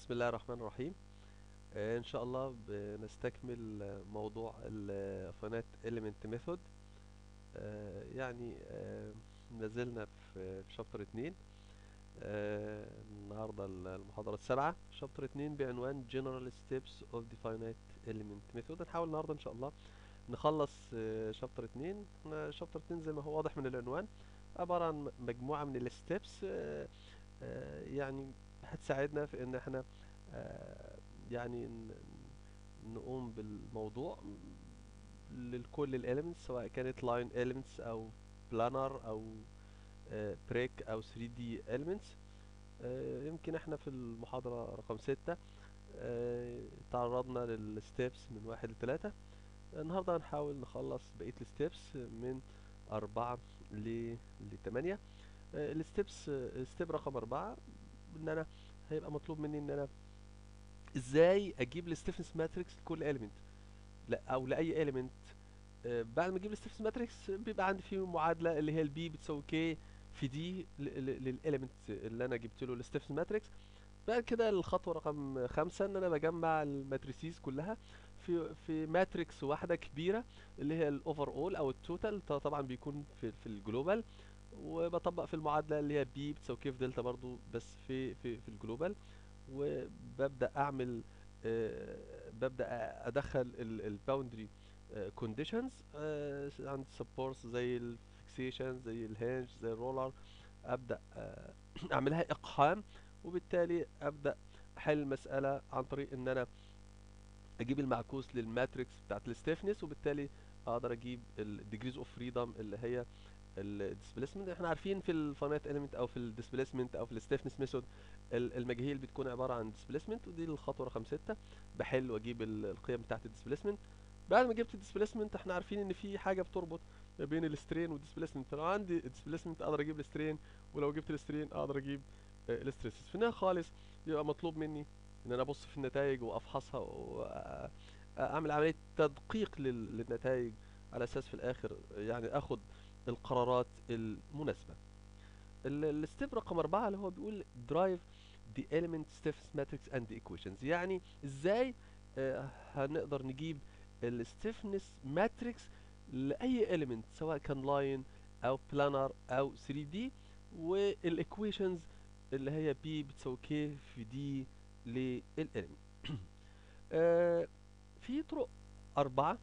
بسم الله الرحمن الرحيم آه، ان شاء الله بنستكمل آه، موضوع الفانات element method آه، يعني آه، نزلنا في في شابتر 2 آه، النهارده المحاضرة السابعة شابتر 2 بعنوان General Steps of the Finite Element Method هنحاول النهارده ان شاء الله نخلص شابتر 2 احنا شابتر 2 زي ما هو واضح من العنوان عبارة عن مجموعة من الستبس يعني هتساعدنا في ان احنا آه، يعني ن- نقوم بالموضوع لكل الاليمنتس سواء كانت لاين اليمنتس او بلانر او بريك او 3 دي اليمنتس يمكن احنا في المحاضرة رقم ستة آه، تعرضنا للستبس من واحد لثلاثة النهاردة هنحاول نخلص بقية الستبس من أربعة ل لتمانية الستبس ستيب رقم أربعة إن أنا هيبقى مطلوب مني إن أنا إزاي أجيب الستيفنس ماتريكس لكل إيليمنت لا أو لأي إيليمنت بعد ما أجيب الستيفنس ماتريكس بيبقى عندي فيه معادلة اللي هي البي بتساوي كي في دي للإيليمنت اللي أنا جبت له الستيفنس ماتريكس بعد كده الخطوة رقم خمسة إن أنا بجمع الماتريسيز كلها في في ماتريكس واحدة كبيرة اللي هي الأوفر أول أو التوتال طبعا بيكون في في الجلوبال وبطبق في المعادلة اللي هي بي بتساوي كيف دلتا برضو بس في في في الجلوبال وببدأ أعمل آه، ببدأ أدخل الباوندري كونديشنز عند سبورتس زي الفيكسيشن زي الهنج زي الرولر أبدأ آه، أعملها إقحام وبالتالي أبدأ أحل المسألة عن طريق إن أنا اجيب المعكوس للماتريكس بتاعت الستيفنس وبالتالي اقدر اجيب الديجريز اوف فريدم اللي هي الديسبيسمنت احنا عارفين في الفانات اليمنت او في الديسبيسمنت او في الستيفنس ميثود المجاهيل بتكون عباره عن ديسبيسمنت ودي الخطوه رقم ستة بحل واجيب ال- القيم بتاعت الديسبيسمنت بعد ما جبت الديسبيسمنت احنا عارفين ان في حاجه بتربط ما بين السترين والديسبيسمنت فلو عندي الديسبيسمنت اقدر اجيب السترين ولو جبت السترين اقدر اجيب الاستريسز في النهايه خالص يبقى مطلوب مني ان انا ابص في النتائج وافحصها واعمل عمليه تدقيق لل- للنتائج على اساس في الاخر يعني اخد القرارات المناسبه ال- الستيب رقم أربعة اللي هو بيقول drive the element stiffness matrix and the equations يعني ازاي آه، هنقدر نجيب ال stiffness matrix لأي element سواء كان line أو planar أو 3D والايكويشنز اللي هي B بتساوي K في D للإليمنت آه، في طرق أربعة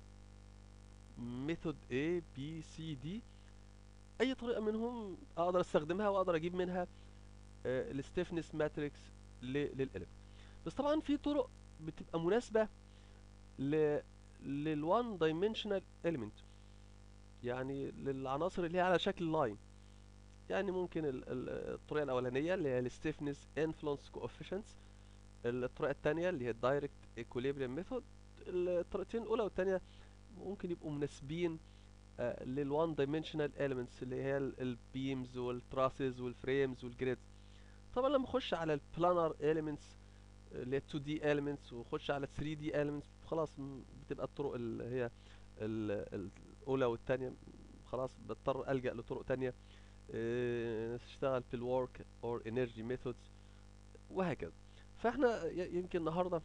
ميثود A B C D أي طريقة منهم أقدر أستخدمها وأقدر أجيب منها الستيفنس ماتريكس للإليمنت بس طبعا في طرق بتبقى مناسبة ل للوان دايمنشنال إليمنت يعني للعناصر اللي هي على شكل لاين يعني ممكن ال- ال- الطريقة الأولانية اللي هي الستيفنس انفلونس كوفيشنتس الطريقة التانية اللي هي الدايركت ايكوليبريم ميثود الطريقتين الأولى والتانية ممكن يبقوا مناسبين للوان دايمنشنال elements اللي هي البيمز والتراسز والفريمز والجريدز طبعا لما اخش على البلانر elements اللي هي 2 دي elements واخش على 3 دي elements خلاص م- بتبقى الطرق اللي هي ال- الاولى والتانية خلاص بضطر الجا لطرق تانية آه، اشتغل في الورك اور انرجي ميثودز وهكذا فاحنا ي- يمكن النهارده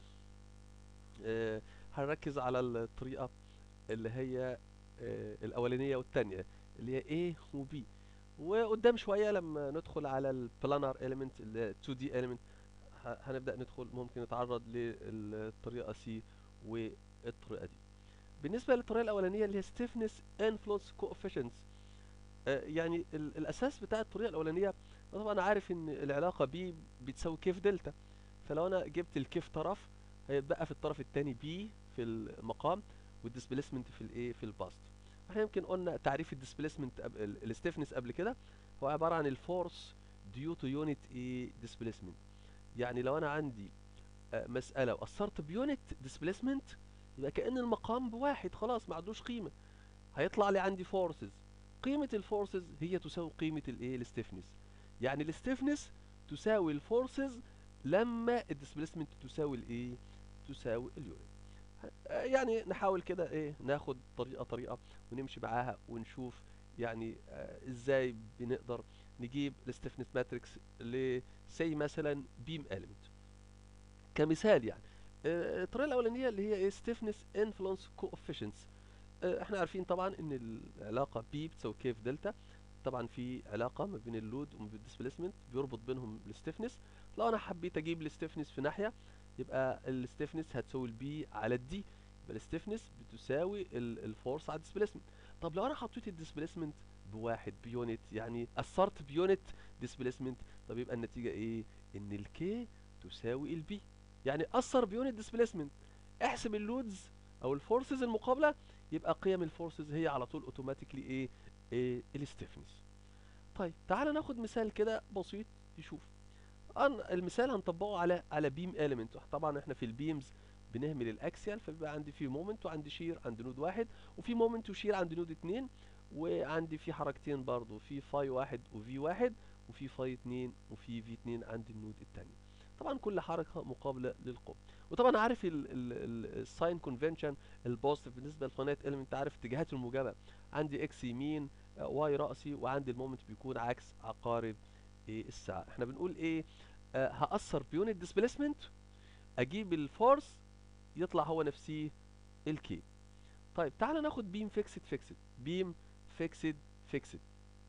آه، هنركز على الطريقه اللي هي آه، الاولانيه والثانيه اللي هي A و B وقدام شويه لما ندخل على البلانر element اللي هي 2 دي element ه- هنبدا ندخل ممكن نتعرض للطريقه C والطريقه دي بالنسبه للطريقه الاولانيه اللي هي stiffness influence coefficients آه، يعني ال- الاساس بتاع الطريقه الاولانيه أنا طبعا عارف ان العلاقه بي بتساوي كيف دلتا فلو انا جبت الكيف طرف هيتبقى في الطرف الثاني بي في المقام والديسبيسمنت في الايه في الباست احنا يمكن قلنا تعريف الديسبيسمنت الستيفنس قبل كده هو عباره عن الفورس ديو تو يونت ايه ديسبيسمنت يعني لو انا عندي آه، مساله واثرت بيونت ديسبيسمنت يبقى كأن المقام بواحد خلاص ما عندوش قيمه هيطلع لي عندي فورسز قيمه الفورسز هي تساوي قيمه الايه الستيفنس يعني الستيفنس تساوي الفورسز لما الديسبيسمنت تساوي الايه تساوي اليونت آه، يعني نحاول كده ايه ناخد طريقه طريقه ونمشي معاها ونشوف يعني آه، ازاي بنقدر نجيب الستيفنس ماتريكس لسي مثلا بيم element كمثال يعني آه، الطريقه الاولانيه اللي هي ايه stiffness influence coefficients آه، احنا عارفين طبعا ان العلاقه بي بتساوي كيف دلتا طبعا في علاقه ما بين اللود وما بين الديسبيسمنت بيربط بينهم الستيفنس لو انا حبيت اجيب الستيفنس في ناحيه يبقى الستيفنس هتساوي البي على الدي يبقى الستيفنس بتساوي الفورس على الديسبيسمنت طب لو انا حطيت الديسبيسمنت بواحد بيونت يعني اثرت بيونت ديسبيسمنت طب يبقى النتيجه ايه ان الكي تساوي البي يعني اثر بيونت ديسبيسمنت احسب اللودز او الفورسز المقابله يبقى قيم الفورسز هي على طول اوتوماتيكلي ايه, إيه الستيفنس طيب تعال ناخد مثال كده بسيط نشوف أن- المثال هنطبقه على على بيم اليمنت طبعا احنا في البيمز بنهمل الاكسيال فبيبقى عندي في مومنت وعندي شير عند نود واحد وفي مومنت وشير عند نود اتنين وعندي في حركتين برضو في فاي واحد وفي واحد وفي فاي اتنين وفي في اتنين عند النود التانية طبعا كل حركة مقابلة للقوة وطبعا عارف الساين كونفنشن البوزيتيف بالنسبة للفانات اليمنت عارف اتجاهات الموجبة عندي اكس يمين آه، واي رأسي وعندي المومنت بيكون عكس عقارب ايه الساعة احنا بنقول ايه آه هأثر بيونت ديسبيسمنت اجيب الفورس يطلع هو نفسيه الكي طيب تعالى ناخد بيم فيكسد فيكسد بيم فيكسد فيكسد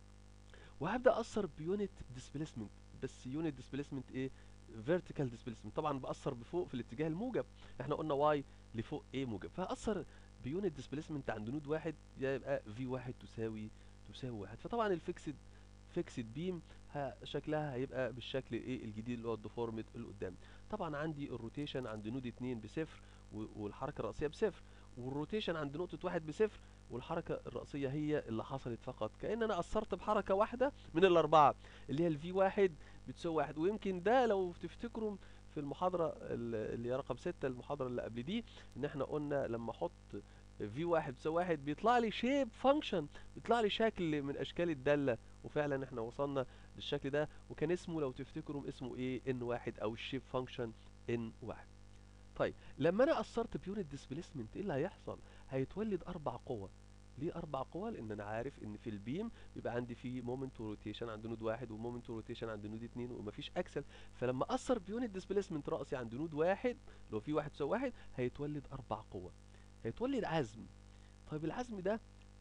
وهبدا اثر بيونت ديسبيسمنت بس يونت ديسبيسمنت ايه فيرتيكال ديسبيسمنت طبعا باثر بفوق في الاتجاه الموجب احنا قلنا واي لفوق ايه موجب فهاثر بيونت ديسبيسمنت عند نود واحد يبقى في واحد تساوي تساوي واحد فطبعا الفيكسد فيكسد بيم ه- شكلها هيبقى بالشكل ايه الجديد اللي هو الديفورمد اللي قدام طبعا عندي الروتيشن عند نود اتنين بصفر و- والحركه الرئيسيه بصفر والروتيشن عند نقطه واحد بصفر والحركه الرئيسيه هي اللي حصلت فقط كأن انا اثرت بحركه واحده من الاربعه اللي هي الفي واحد بتساوي واحد ويمكن ده لو تفتكروا في المحاضره ال- اللي هي رقم ستة المحاضره اللي قبل دي ان احنا قلنا لما احط في واحد بتساوي واحد بيطلع لي شيب فانكشن بيطلع لي شكل من اشكال الداله وفعلا احنا وصلنا للشكل ده وكان اسمه لو تفتكروا اسمه ايه ان واحد او الشيب فانكشن ان واحد طيب لما انا اثرت بيونت ديسبيسمنت ايه اللي هيحصل هيتولد اربع قوى ليه اربع قوى لان انا عارف ان في البيم بيبقى عندي في مومنت روتيشن عند نود واحد ومومنت روتيشن عند نود اتنين ومفيش اكسل فلما اثر بيونت ديسبيسمنت راسي عند نود واحد لو في واحد تساوي واحد هيتولد اربع قوى هيتولد عزم طيب العزم ده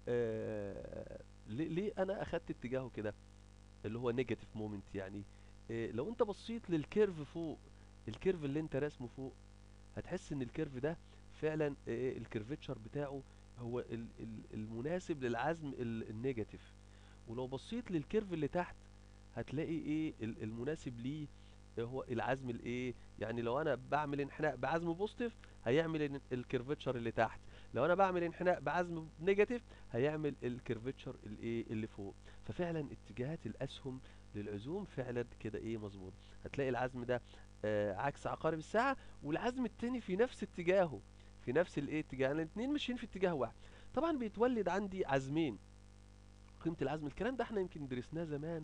آه ليه, ليه انا اخدت اتجاهه كده اللي هو نيجاتيف مومنت يعني آه لو انت بصيت للكيرف فوق الكيرف اللي انت راسمه فوق هتحس ان الكيرف ده فعلا آه الكيرفتشر بتاعه هو ال- ال- المناسب للعزم ال- النيجاتيف ولو بصيت للكيرف اللي تحت هتلاقي ايه ال- المناسب ليه هو العزم الايه يعني لو انا بعمل انحناء بعزم بوزيتيف هيعمل ال- الكيرفتشر اللي تحت لو انا بعمل انحناء بعزم نيجاتيف هيعمل الكيرفتشر الايه اللي فوق ففعلا اتجاهات الاسهم للعزوم فعلا كده ايه مظبوط هتلاقي العزم ده آه عكس عقارب الساعه والعزم التاني في نفس اتجاهه في نفس الايه اتجاه يعني الاثنين ماشيين في اتجاه واحد طبعا بيتولد عندي عزمين قيمه العزم الكلام ده احنا يمكن درسناه زمان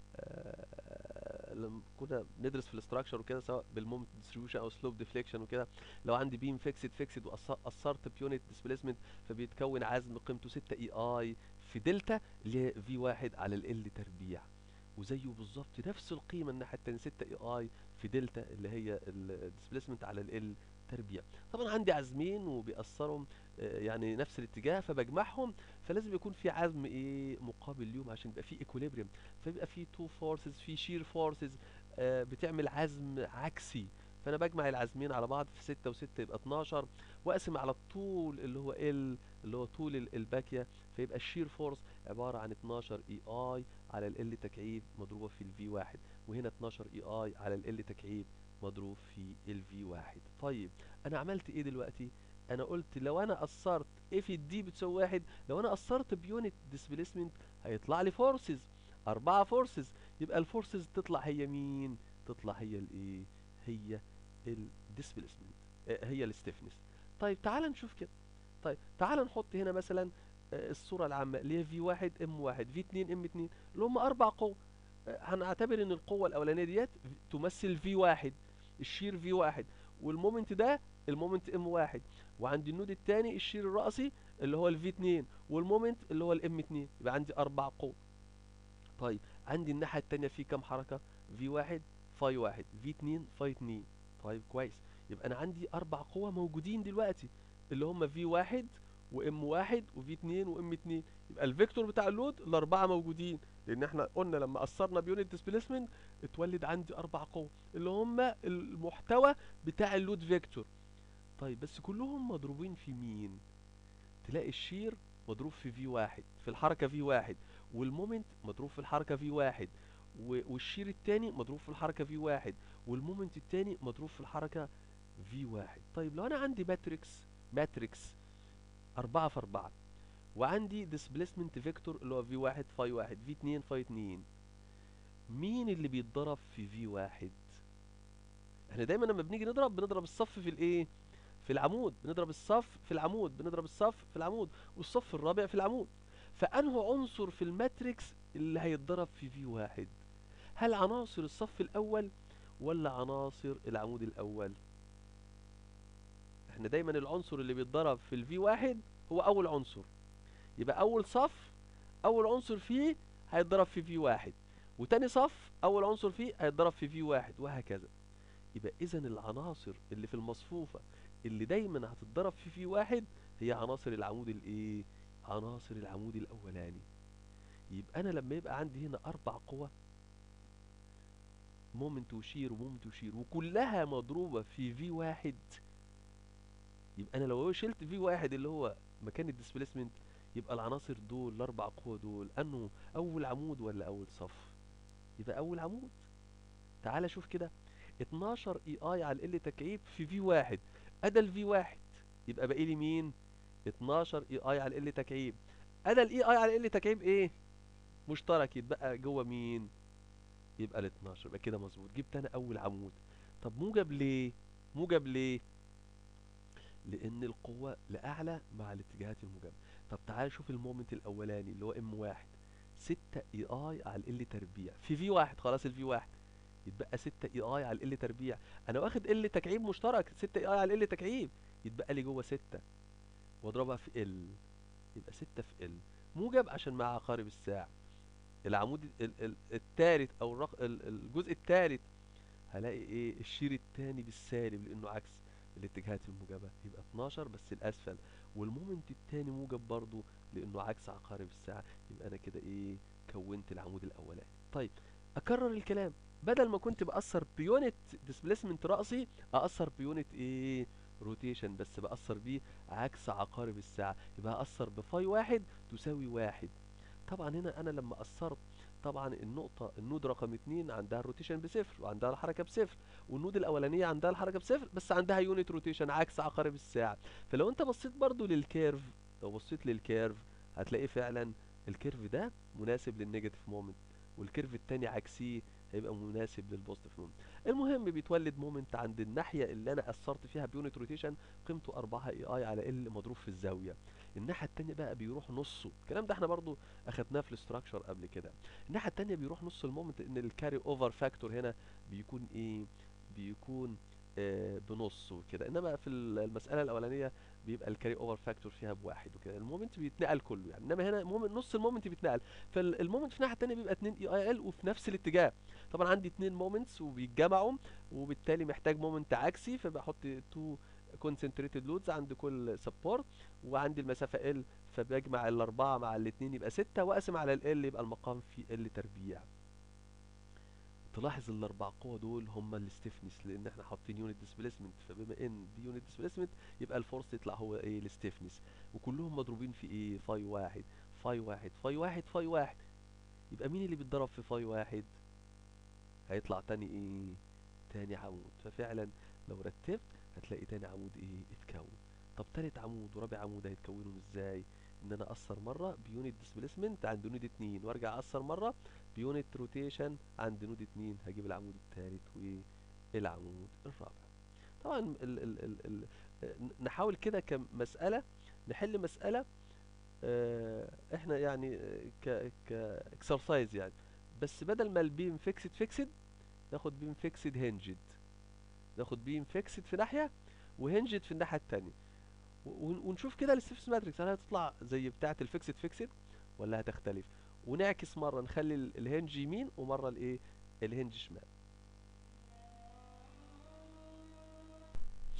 آه، لما كنا بندرس في الاستراكشر وكده سواء بالمومنت ديستريبيوشن او سلوب ديفليكشن وكده لو عندي بيم فيكسد فيكسد واثرت بيونت ديسبيسمنت فبيتكون عزم قيمته 6 اي اي في دلتا اللي هي في واحد على ال تربيع وزيه بالظبط نفس القيمه الناحيه التانيه 6 اي اي في دلتا اللي هي الديسبيسمنت على ال تربيع طبعا عندي عزمين وبيأثروا آه، يعني نفس الاتجاه فبجمعهم فلازم يكون في عزم ايه مقابل ليهم عشان يبقى في ايكوليبريم فيبقى في تو فورسز في شير فورسز بتعمل عزم عكسي فانا بجمع العزمين على بعض في 6 و6 يبقى 12 واقسم على الطول اللي هو ال اللي هو طول ال- الباكيه فيبقى الشير فورس عباره عن 12 اي اي على ال تكعيب مضروبه في الفي واحد وهنا 12 اي اي على ال تكعيب مضروب في الفي واحد طيب انا عملت ايه دلوقتي انا قلت لو انا اثرت اف الدي بتساوي واحد لو انا اثرت بيونت ديسبيسمنت هيطلع لي فورسز اربعة فورسز يبقى الفورسز تطلع هي مين تطلع هي الايه هي الديسبيسمنت هي الستيفنس طيب تعال نشوف كده طيب تعال نحط هنا مثلا آه، الصورة العامة اللي هي في واحد ام واحد في اتنين ام اتنين اللي هم اربع قوة آه، هنعتبر ان القوة الاولانية ديت تمثل في واحد الشير في واحد والمومنت ده المومنت ام واحد وعند النود التاني الشير الرأسي اللي هو الفي 2 والمومنت اللي هو الام 2 يبقى عندي اربع قوة طيب عندي الناحية التانية في كام حركة في واحد فاي واحد في 2 فاي 2 طيب كويس يبقى انا عندي اربع قوى موجودين دلوقتي اللي هم في واحد وام واحد وفي اتنين وام اتنين يبقى الفيكتور بتاع اللود الاربعه موجودين لان احنا قلنا لما اثرنا بيونت ديسبيسمنت اتولد عندي اربع قوى اللي هم المحتوى بتاع اللود فيكتور طيب بس كلهم مضروبين في مين تلاقي الشير مضروب في في واحد في الحركة في واحد والمومنت مضروب في الحركة في واحد و- والشير التاني مضروب في الحركة في واحد والمومنت التاني مضروب في الحركة في واحد طيب لو انا عندي ماتريكس ماتريكس أربعة في أربعة وعندي displacement فيكتور اللي هو في واحد فاي واحد في اتنين فاي اتنين مين اللي بيتضرب في في واحد احنا دايما لما بنيجي نضرب بنضرب الصف في الايه في العمود بنضرب الصف في العمود بنضرب الصف في العمود والصف الرابع في العمود فأنه عنصر في الماتريكس اللي هيتضرب في في واحد هل عناصر الصف الأول ولا عناصر العمود الأول احنا دايما العنصر اللي بيتضرب في الفي واحد هو أول عنصر يبقى أول صف أول عنصر فيه هيتضرب في في واحد وتاني صف أول عنصر فيه هيتضرب في في واحد وهكذا يبقى إذا العناصر اللي في المصفوفة اللي دايما هتتضرب في في واحد هي عناصر العمود الايه عناصر العمود الاولاني يبقى انا لما يبقى عندي هنا اربع قوى مومنت وشير ومومنت وشير وكلها مضروبة في في واحد يبقى انا لو شلت في واحد اللي هو مكان الديسبيسمنت يبقى العناصر دول الاربع قوى دول انه اول عمود ولا اول صف يبقى اول عمود تعال شوف كده 12 اي اي على ال تكعيب في في واحد ادى الفي واحد يبقى باقي لي مين 12 اي اي على ال تكعيب ادى الاي اي على ال تكعيب ايه مشترك يتبقى جوه مين يبقى ال 12 يبقى كده مظبوط جبت انا اول عمود طب موجب ليه موجب ليه لان القوة لاعلى مع الاتجاهات الموجبة طب تعال شوف المومنت الاولاني اللي هو ام واحد 6 اي اي على ال تربيع في في واحد خلاص الفي واحد يتبقى 6 اي اي على ال تربيع انا واخد ال تكعيب مشترك 6 اي اي على ال تكعيب يتبقى لي جوه 6 واضربها في ال يبقى 6 في ال موجب عشان مع عقارب الساعة العمود ال- ال- التالت او الرق... ال- الجزء التالت هلاقي ايه الشير التاني بالسالب لانه عكس الاتجاهات الموجبة يبقى 12 بس الاسفل والمومنت التاني موجب برضو لانه عكس عقارب الساعة يبقى انا كده ايه كونت العمود الاولاني طيب اكرر الكلام بدل ما كنت بأثر بيونت ديسبيسمنت رأسي أأثر بيونت ايه روتيشن بس بأثر بيه عكس عقارب الساعة يبقى هأثر بفاي واحد تساوي واحد طبعا هنا أنا لما أثرت طبعا النقطة النود رقم اتنين عندها الروتيشن بصفر وعندها الحركة بصفر والنود الأولانية عندها الحركة بصفر بس عندها يونت روتيشن عكس عقارب الساعة فلو أنت بصيت برضو للكيرف لو بصيت للكيرف هتلاقي فعلا الكيرف ده مناسب للنيجاتيف مومنت والكيرف التاني عكسيه هيبقى مناسب للبوزيتيف مومنت المهم بيتولد مومنت عند الناحيه اللي انا اثرت فيها بيونت روتيشن قيمته 4 اي اي على ال مضروب في الزاويه الناحيه التانيه بقى بيروح نصه الكلام ده احنا برضو اخدناه في الاستراكشر قبل كده الناحيه التانيه بيروح نص المومنت ان الكاري اوفر فاكتور هنا بيكون ايه بيكون آه بنص وكده انما في ال- المساله الاولانيه بيبقى الكاري اوفر فاكتور فيها بواحد وكده المومنت بيتنقل كله يعني انما هنا مومنت نص المومنت بيتنقل فالمومنت في الناحيه التانيه بيبقى 2 اي اي ال وفي نفس الاتجاه طبعا عندي اتنين مومنتس وبيتجمعوا وبالتالي محتاج مومنت عكسي فبحط تو concentrated loads عند كل سبورت وعندي المسافة ال فبجمع الأربعة مع الاتنين يبقى ستة وأقسم على ال يبقى المقام في ال تربيع تلاحظ الأربع قوة دول هما الستيفنس لأن احنا حاطين يونت ديسبيسمنت فبما إن دي يونت ديسبيسمنت يبقى الفورس يطلع هو إيه الستيفنس وكلهم مضروبين في إيه فاي واحد فاي واحد فاي واحد فاي واحد يبقى مين اللي بيتضرب في فاي واحد هيطلع تاني ايه تاني عمود ففعلا لو رتبت هتلاقي تاني عمود ايه اتكون طب تالت عمود ورابع عمود هيتكونوا ازاي ان انا اثر مره بيونت ديسبيسمنت عند نود اتنين وارجع اثر مره بيونت روتيشن عند نود اتنين هجيب العمود التالت والعمود الرابع طبعا ال ال ال ال ن- نحاول كده كمسألة نحل مسألة آه، احنا يعني آه، ك ك اكسرسايز يعني بس بدل ما البيم فيكسد فيكسد ناخد بيم فيكسد هنجد ناخد بيم فيكسد في ناحية وهنجد في الناحية التانية و- ون- ونشوف كده الستيفس ماتريكس هل هتطلع زي بتاعة الفيكسد فيكسد ولا هتختلف ونعكس مرة نخلي ال- الهنج يمين ومرة الايه الهنج شمال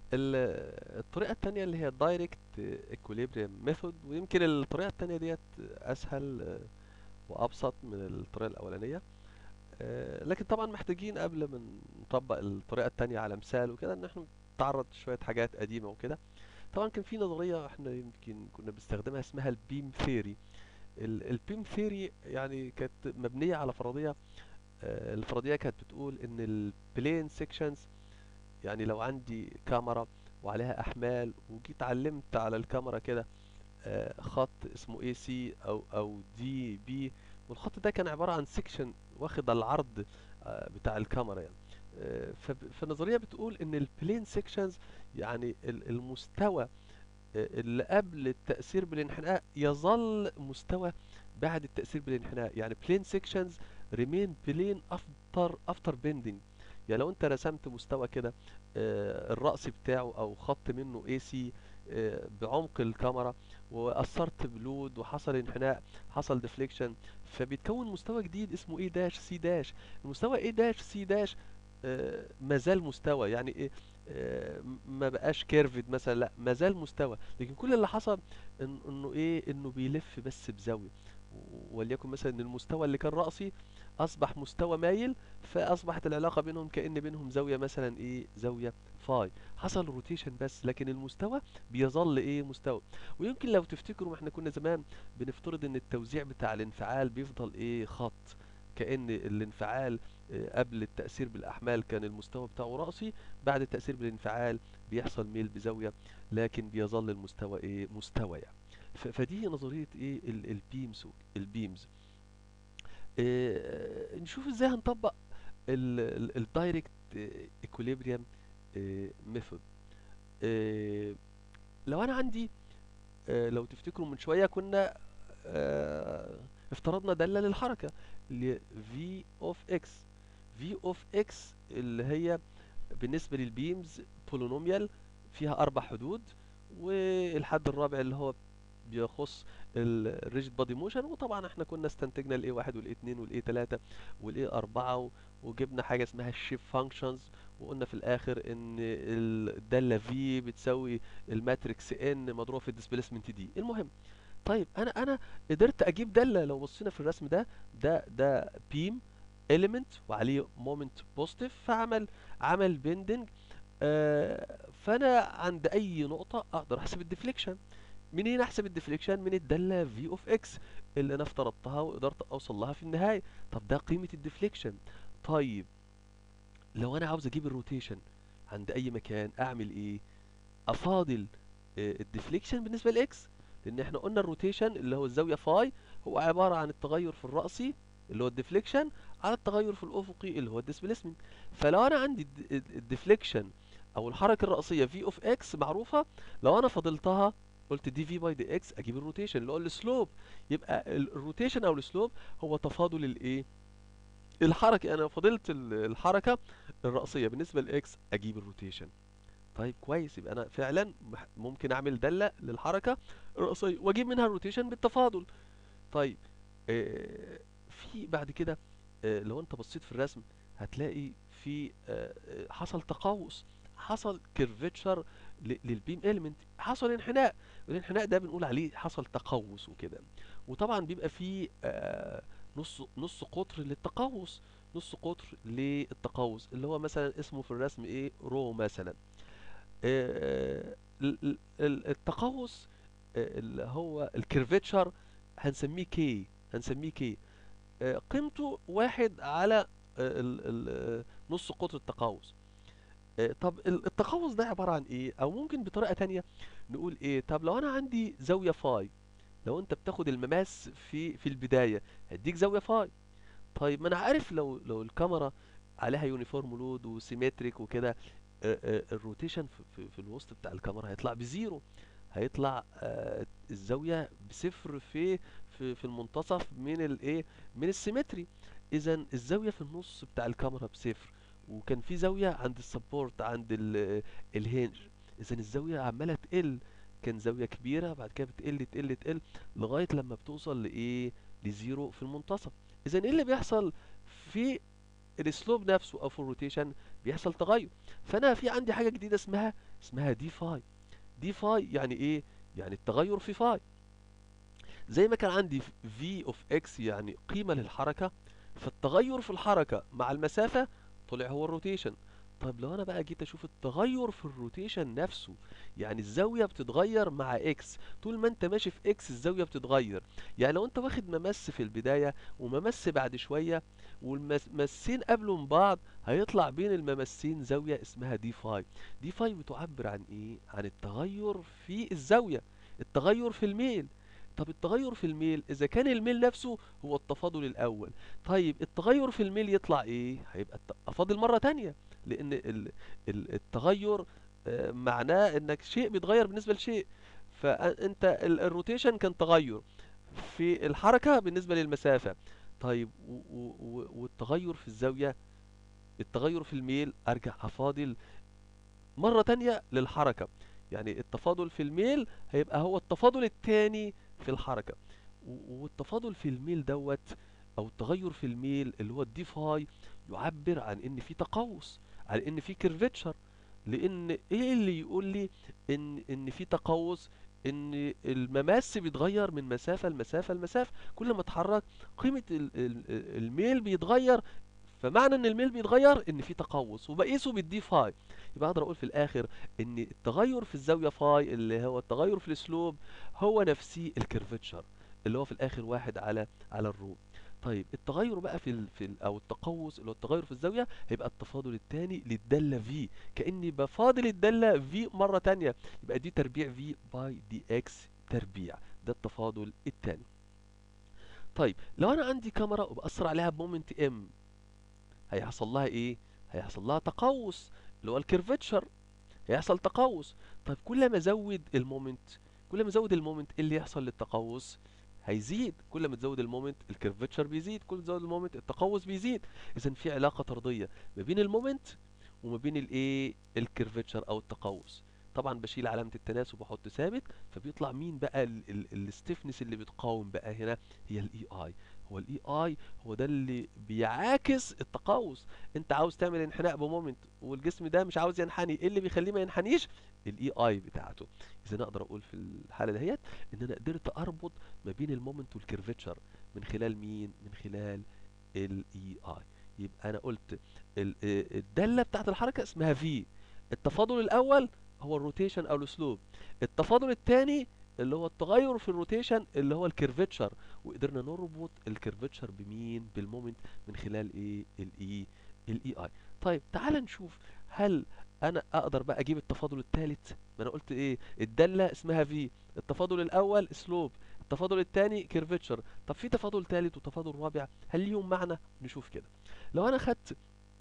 ال- الطريقة التانية اللي هي دايركت اكوليبريم ميثود ويمكن الطريقة التانية ديت اسهل آه، وابسط من الطريقة الاولانية آه، لكن طبعا محتاجين قبل ما نطبق الطريقة التانية على مثال وكده ان احنا نتعرض شوية حاجات قديمة وكده طبعا كان في نظرية احنا يمكن كنا بنستخدمها اسمها البيم ثيوري البيم ثيوري يعني كانت مبنية على فرضية آه، الفرضية كانت بتقول ان البلين سيكشنز يعني لو عندي كاميرا وعليها احمال وجيت علمت على الكاميرا كده آه، خط اسمه اي سي او او دي بي والخط ده كان عبارة عن سيكشن واخد العرض آه، بتاع الكاميرا يعني آه، فب- فالنظرية بتقول ان البلين سيكشنز يعني ال- المستوى اللي قبل التأثير بالانحناء يظل مستوى بعد التأثير بالانحناء يعني plane sections remain plane after after bending يعني لو انت رسمت مستوى كده آه، الرأس بتاعه او خط منه AC آه، بعمق الكاميرا وأثرت بلود وحصل انحناء حصل ديفليكشن فبيتكون مستوى جديد اسمه A داش C داش المستوى A داش C داش آه، مازال مستوى يعني ايه آه، ما بقاش كيرفد مثلا لا ما زال مستوى لكن كل اللي حصل إن انه ايه انه بيلف بس بزاويه و- وليكن مثلا ان المستوى اللي كان رأسي اصبح مستوى مايل فاصبحت العلاقه بينهم كأن بينهم زاويه مثلا ايه زاويه فاي حصل روتيشن بس لكن المستوى بيظل ايه مستوى ويمكن لو تفتكروا احنا كنا زمان بنفترض ان التوزيع بتاع الانفعال بيفضل ايه خط كأن الانفعال آه، قبل التأثير بالأحمال كان المستوى بتاعه رأسي بعد التأثير بالانفعال بيحصل ميل بزاوية لكن بيظل المستوى ايه مستوى يعني ف- فدي نظرية ايه ال- البيمز البيمز إيه نشوف ازاي هنطبق الدايركت ايكوليبريم ميثود لو انا عندي آه، لو تفتكروا من شوية كنا آه، افترضنا دالة للحركة اللي v of x v of x اللي هي بالنسبة للبيمز بولينوميال فيها أربع حدود والحد الرابع اللي هو بيخص الريجيد بادي موشن وطبعا احنا كنا استنتجنا الاي واحد والاي اتنين والاي تلاتة والاي اربعة و- وجبنا حاجة اسمها الشيب فانكشنز وقلنا في الاخر ان الدالة في بتساوي الماتريكس ان مضروبة في الديسبيسمنت دي المهم طيب انا انا قدرت اجيب دالة لو بصينا في الرسم ده ده ده بيم element وعليه مومنت بوزيتيف فعمل عمل بيندنج آه فانا عند اي نقطة اقدر احسب الديفليكشن منين احسب الديفليكشن من الدالة في اوف اكس اللي انا افترضتها وقدرت اوصل لها في النهاية طب ده قيمة الديفليكشن طيب لو انا عاوز اجيب الروتيشن عند اي مكان اعمل ايه افاضل الديفليكشن بالنسبة لاكس لان احنا قلنا الروتيشن اللي هو الزاوية فاي هو عبارة عن التغير في الرأسي اللي هو الديفليكشن على التغير في الافقي اللي هو الديسبيسمنت فلو انا عندي الديفليكشن او الحركة الرأسية في اوف اكس معروفة لو انا فضلتها قلت دي في باي دي اكس اجيب الروتيشن اللي هو السلوب يبقى ال- الروتيشن او السلوب هو تفاضل الايه الحركة انا فضلت ال- الحركة الرأسية بالنسبة لاكس اجيب الروتيشن طيب كويس يبقى انا فعلا مح- ممكن اعمل دالة للحركة الرأسية واجيب منها الروتيشن بالتفاضل طيب آه، في بعد كده آه، لو انت بصيت في الرسم هتلاقي في آه، آه، حصل تقوس حصل كيرفتشر للبيم اليمنت حصل انحناء الانحناء ده بنقول عليه حصل تقوس وكده وطبعا بيبقى فيه آه، نص نص قطر للتقوس نص قطر للتقوس اللي هو مثلا اسمه في الرسم ايه رو مثلا آه، ال- ال- ال- التقوس آه، اللي هو الكيرفتشر هنسميه كي هنسميه كي آه، قيمته واحد على آه، ال- ال- آه، نص قطر التقوس آه، طب ال- التقوس ده عبارة عن ايه او ممكن بطريقة تانية نقول ايه طب لو انا عندي زاوية فاي لو انت بتاخد المماس في في البداية هيديك زاوية فاي طيب ما انا عارف لو لو الكاميرا عليها يونيفورم لود وسيمتريك وكده آه، آه، الروتيشن في, في, في الوسط بتاع الكاميرا هيطلع بزيرو هيطلع آه، الزاوية بصفر في في في المنتصف من الايه من السيمتري اذا الزاوية في النص بتاع الكاميرا بصفر وكان في زاوية عند السبورت عند ال- الهنج اذا الزاوية عمالة تقل كان زاوية كبيرة بعد كده بتقل تقل تقل لغاية لما بتوصل لإيه لزيرو في المنتصف إذا إيه اللي بيحصل في السلوب نفسه أو في الروتيشن بيحصل تغير فأنا في عندي حاجة جديدة اسمها اسمها دي فاي دي فاي يعني ايه يعني التغير في فاي زي ما كان عندي في اوف اكس يعني قيمة للحركة فالتغير في الحركة مع المسافة طلع هو الروتيشن طيب لو انا بقى جيت اشوف التغير في الروتيشن نفسه يعني الزاوية بتتغير مع اكس طول ما انت ماشي في اكس الزاوية بتتغير يعني لو انت واخد ممس في البداية وممس بعد شوية والممسين قبلوا من بعض هيطلع بين الممسين زاوية اسمها دي فاي دي فاي بتعبر عن ايه عن التغير في الزاوية التغير في الميل طب التغير في الميل اذا كان الميل نفسه هو التفاضل الاول طيب التغير في الميل يطلع ايه هيبقى الت- افاضل مرة تانية لان ال- ال- التغير آه، معناه انك شيء بيتغير بالنسبة لشيء فانت ال- الروتيشن كان تغير في الحركة بالنسبة للمسافة طيب و- و- و- والتغير في الزاوية التغير في الميل ارجع افاضل مرة تانية للحركة يعني التفاضل في الميل هيبقى هو التفاضل التاني في الحركة و- والتفاضل في الميل دوت او التغير في الميل اللي هو الدي فاي يعبر عن ان في تقوس عن ان في كيرفتشر لان ايه اللي يقول لي ان ان في تقوس ان المماس بيتغير من مسافة لمسافة لمسافة كل ما اتحرك قيمة ال- ال- الميل بيتغير فمعنى ان الميل بيتغير ان في تقوس وبقيسه بالدي فاي يبقى اقدر اقول في الاخر ان التغير في الزاوية فاي اللي هو التغير في الاسلوب هو نفسي الكيرفتشر اللي هو في الاخر واحد على على الرو طيب التغير بقى في ال في ال او التقوس اللي هو التغير في الزاوية هيبقى التفاضل الثاني للدالة في كأني بفاضل الدالة في مرة تانية يبقى دي تربيع في باي دي اكس تربيع ده التفاضل الثاني طيب لو انا عندي كاميرا وبأثر عليها بمومنت ام هيحصل لها ايه هيحصل لها تقوس اللي هو الكيرفتشر هيحصل تقوس طيب كل ما ازود المومنت كل ما ازود المومنت ايه اللي يحصل للتقوس هيزيد كل ما تزود المومنت الكيرفتشر بيزيد كل ما تزود المومنت التقوس بيزيد اذا في علاقة طردية ما بين المومنت وما بين الايه الكيرفتشر او التقوس طبعا بشيل علامة التناسب واحط ثابت فبيطلع مين بقى الستيفنس اللي بتقاوم بقى هنا هي الاي اي هو الاي اي هو ده اللي بيعاكس التقوس انت عاوز تعمل انحناء بمومنت والجسم ده مش عاوز ينحني ايه اللي بيخليه ما ينحنيش الاي اي بتاعته اذا اقدر اقول في الحاله دهيت ان انا قدرت اربط ما بين المومنت والكيرفتشر من خلال مين من خلال الاي اي يبقى انا قلت ال- آه، الداله بتاعت الحركه اسمها في التفاضل الاول هو الروتيشن او الاسلوب التفاضل الثاني اللي هو التغير في الروتيشن اللي هو الكيرفتشر وقدرنا نربط الكيرفتشر بمين بالمومنت من خلال ايه الاي الاي اي طيب تعال نشوف هل انا اقدر بقى اجيب التفاضل الثالث ما انا قلت ايه الداله اسمها في التفاضل الاول اسلوب التفاضل الثاني كيرفتشر طب في تفاضل ثالث وتفاضل رابع هل ليهم معنى نشوف كده لو انا خدت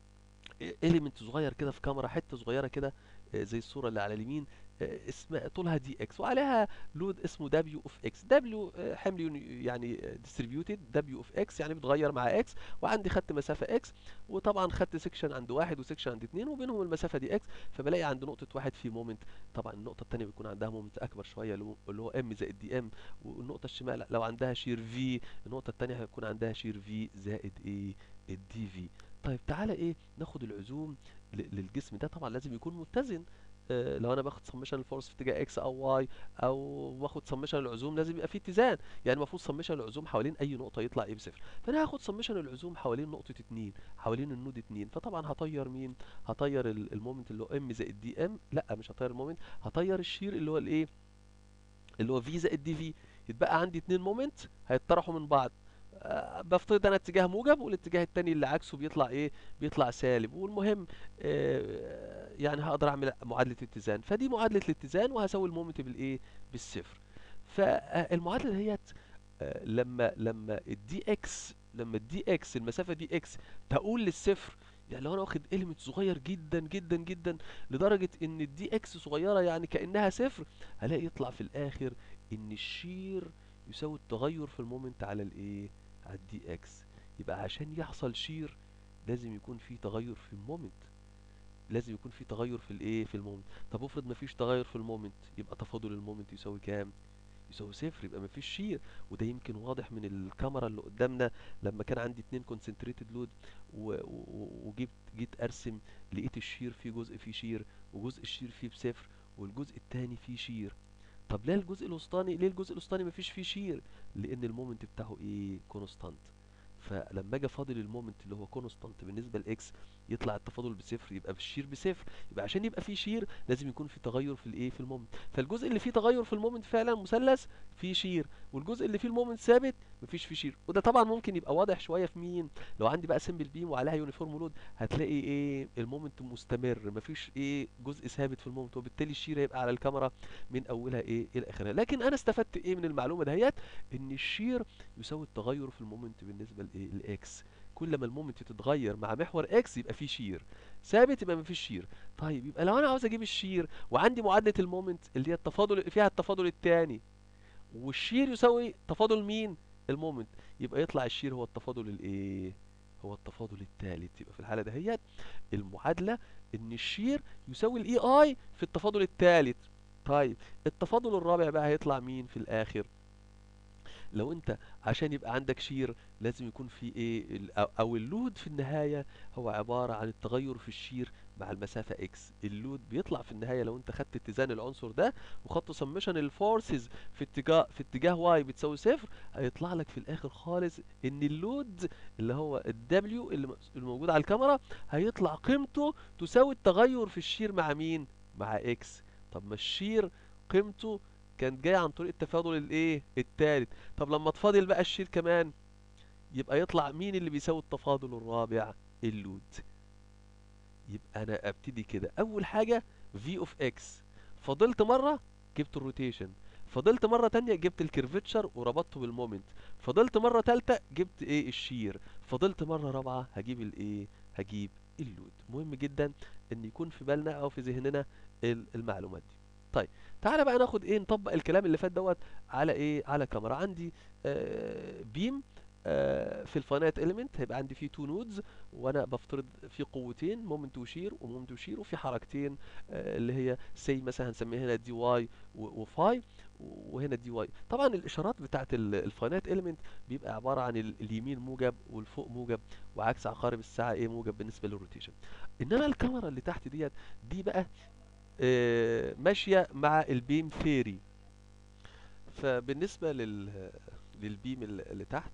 اليمنت صغير كده في كاميرا حته صغيره كده آه، زي الصوره اللي على اليمين آه، اسمها طولها دي اكس وعليها لود اسمه دبليو اوف اكس دبليو حمل يوني- يعني ديستريبيوتد دبليو اوف اكس يعني بيتغير مع اكس وعندي خدت مسافه اكس وطبعا خدت سيكشن عند واحد وسيكشن عند اتنين وبينهم المسافه دي اكس فبلاقي عند نقطه واحد في مومنت طبعا النقطه التانيه بيكون عندها مومنت اكبر شويه اللي هو- اللي هو ام زائد دي ام والنقطه الشمال لو عندها شير في النقطه التانيه هيكون عندها شير في زائد ايه الدي في طيب تعالى ايه ناخد العزوم ل- للجسم ده طبعا لازم يكون متزن آه، لو انا باخد سمشن الفورس في اتجاه اكس او واي او باخد سمشن العزوم لازم يبقى فيه اتزان يعني المفروض سمشن العزوم حوالين اي نقطه يطلع ايه بصفر فانا هاخد سمشن العزوم حوالين نقطه اتنين حوالين النود اتنين فطبعا هطير مين هطير ال- المومنت اللي هو ام زائد دي ام لا مش هطير المومنت هطير الشير اللي هو الايه اللي هو في زائد دي في يتبقى عندي اتنين مومنت هيتطرحوا من بعض آه، بفترض انا اتجاه موجب والاتجاه التاني اللي عكسه بيطلع ايه بيطلع سالب والمهم آه، يعني هقدر اعمل معادلة اتزان فدي معادلة الاتزان وهساوي المومنت بالايه بالصفر فالمعادلة دهيت آه، لما لما الدي اكس لما الدي اكس المسافة دي اكس تقول للصفر يعني لو انا واخد اليمنت صغير جدا جدا جدا لدرجة ان الدي اكس صغيرة يعني كأنها صفر هلاقي يطلع في الاخر ان الشير يساوي التغير في المومنت على الايه على الدي اكس يبقى عشان يحصل شير لازم يكون في تغير في المومنت لازم يكون في تغير في الايه في المومنت طب افرض مفيش تغير في المومنت يبقى تفاضل المومنت يساوي كام يساوي صفر يبقى مفيش شير وده يمكن واضح من الكاميرا اللي قدامنا لما كان عندي اتنين كونسنتريتد لود وجبت جيت ارسم لقيت الشير فيه جزء فيه شير وجزء الشير فيه بصفر والجزء التاني فيه شير طب ليه الجزء الوسطاني ليه الجزء الوسطاني مفيش فيه شير لان المومنت بتاعه ايه كونستانت فلما اجي فاضل المومنت اللي هو كونستانت بالنسبه لاكس يطلع التفاضل بصفر يبقى بالشير بصفر يبقى عشان يبقى فيه شير لازم يكون في تغير في الايه في المومنت فالجزء اللي فيه تغير في المومنت فعلا مثلث فيه شير والجزء اللي فيه المومنت ثابت مفيش فيه شير وده طبعا ممكن يبقى واضح شويه في مين لو عندي بقى سمبل بيم وعليها يونيفورم لود هتلاقي ايه المومنت مستمر مفيش ايه جزء ثابت في المومنت وبالتالي الشير هيبقى على الكاميرا من اولها ايه الى اخرها لكن انا استفدت ايه من المعلومه دهيت ان الشير يساوي التغير في المومنت بالنسبه لايه الاكس كل ما المومنت تتغير مع محور اكس يبقى فيه شير ثابت يبقى مفيش شير طيب يبقى لو انا عاوز اجيب الشير وعندي معادله المومنت اللي هي التفاضل فيها التفاضل الثاني والشير يساوي تفاضل مين المومنت يبقى يطلع الشير هو التفاضل الايه هو التفاضل الثالث يبقى في الحاله دهيت المعادله ان الشير يساوي الاي اي في التفاضل الثالث طيب التفاضل الرابع بقى هيطلع مين في الاخر لو انت عشان يبقى عندك شير لازم يكون في ايه ال- او أو اللود في النهايه هو عباره عن التغير في الشير مع المسافه اكس اللود بيطلع في النهايه لو انت خدت اتزان العنصر ده وخدت سمشن الفورسز في اتجاه في اتجاه واي بتساوي صفر هيطلع لك في الاخر خالص ان اللود اللي هو الدبليو اللي م- اللي موجود على الكاميرا هيطلع قيمته تساوي التغير في الشير مع مين مع اكس طب ما الشير قيمته كانت جايه عن طريق التفاضل الايه التالت طب لما تفاضل بقى الشير كمان يبقى يطلع مين اللي بيساوي التفاضل الرابع اللود يبقى انا ابتدي كده اول حاجه في اوف اكس فضلت مره جبت الروتيشن فضلت مره تانية جبت الكيرفتشر وربطته بالمومنت فضلت مره تالتة جبت ايه الشير فضلت مره رابعه هجيب الايه هجيب اللود مهم جدا ان يكون في بالنا او في ذهننا ال- المعلومات دي طيب تعالى بقى ناخد ايه نطبق الكلام اللي فات دوت على ايه على كاميرا عندي آه بيم آه في الفاينايت اليمنت هيبقى عندي فيه تو نودز وانا بفترض في قوتين مومنت وشير ومومنت وشير وفي حركتين آه اللي هي سي مثلا هنسميها هنا دي واي وفاي وهنا دي واي طبعا الاشارات بتاعت الفاينايت اليمنت بيبقى عباره عن ال- اليمين موجب والفوق موجب وعكس عقارب الساعه ايه موجب بالنسبه للروتيشن انما الكاميرا اللي تحت ديت دي بقى آه، ماشيه مع البيم ثيري فبالنسبه لل للبيم اللي اللي تحت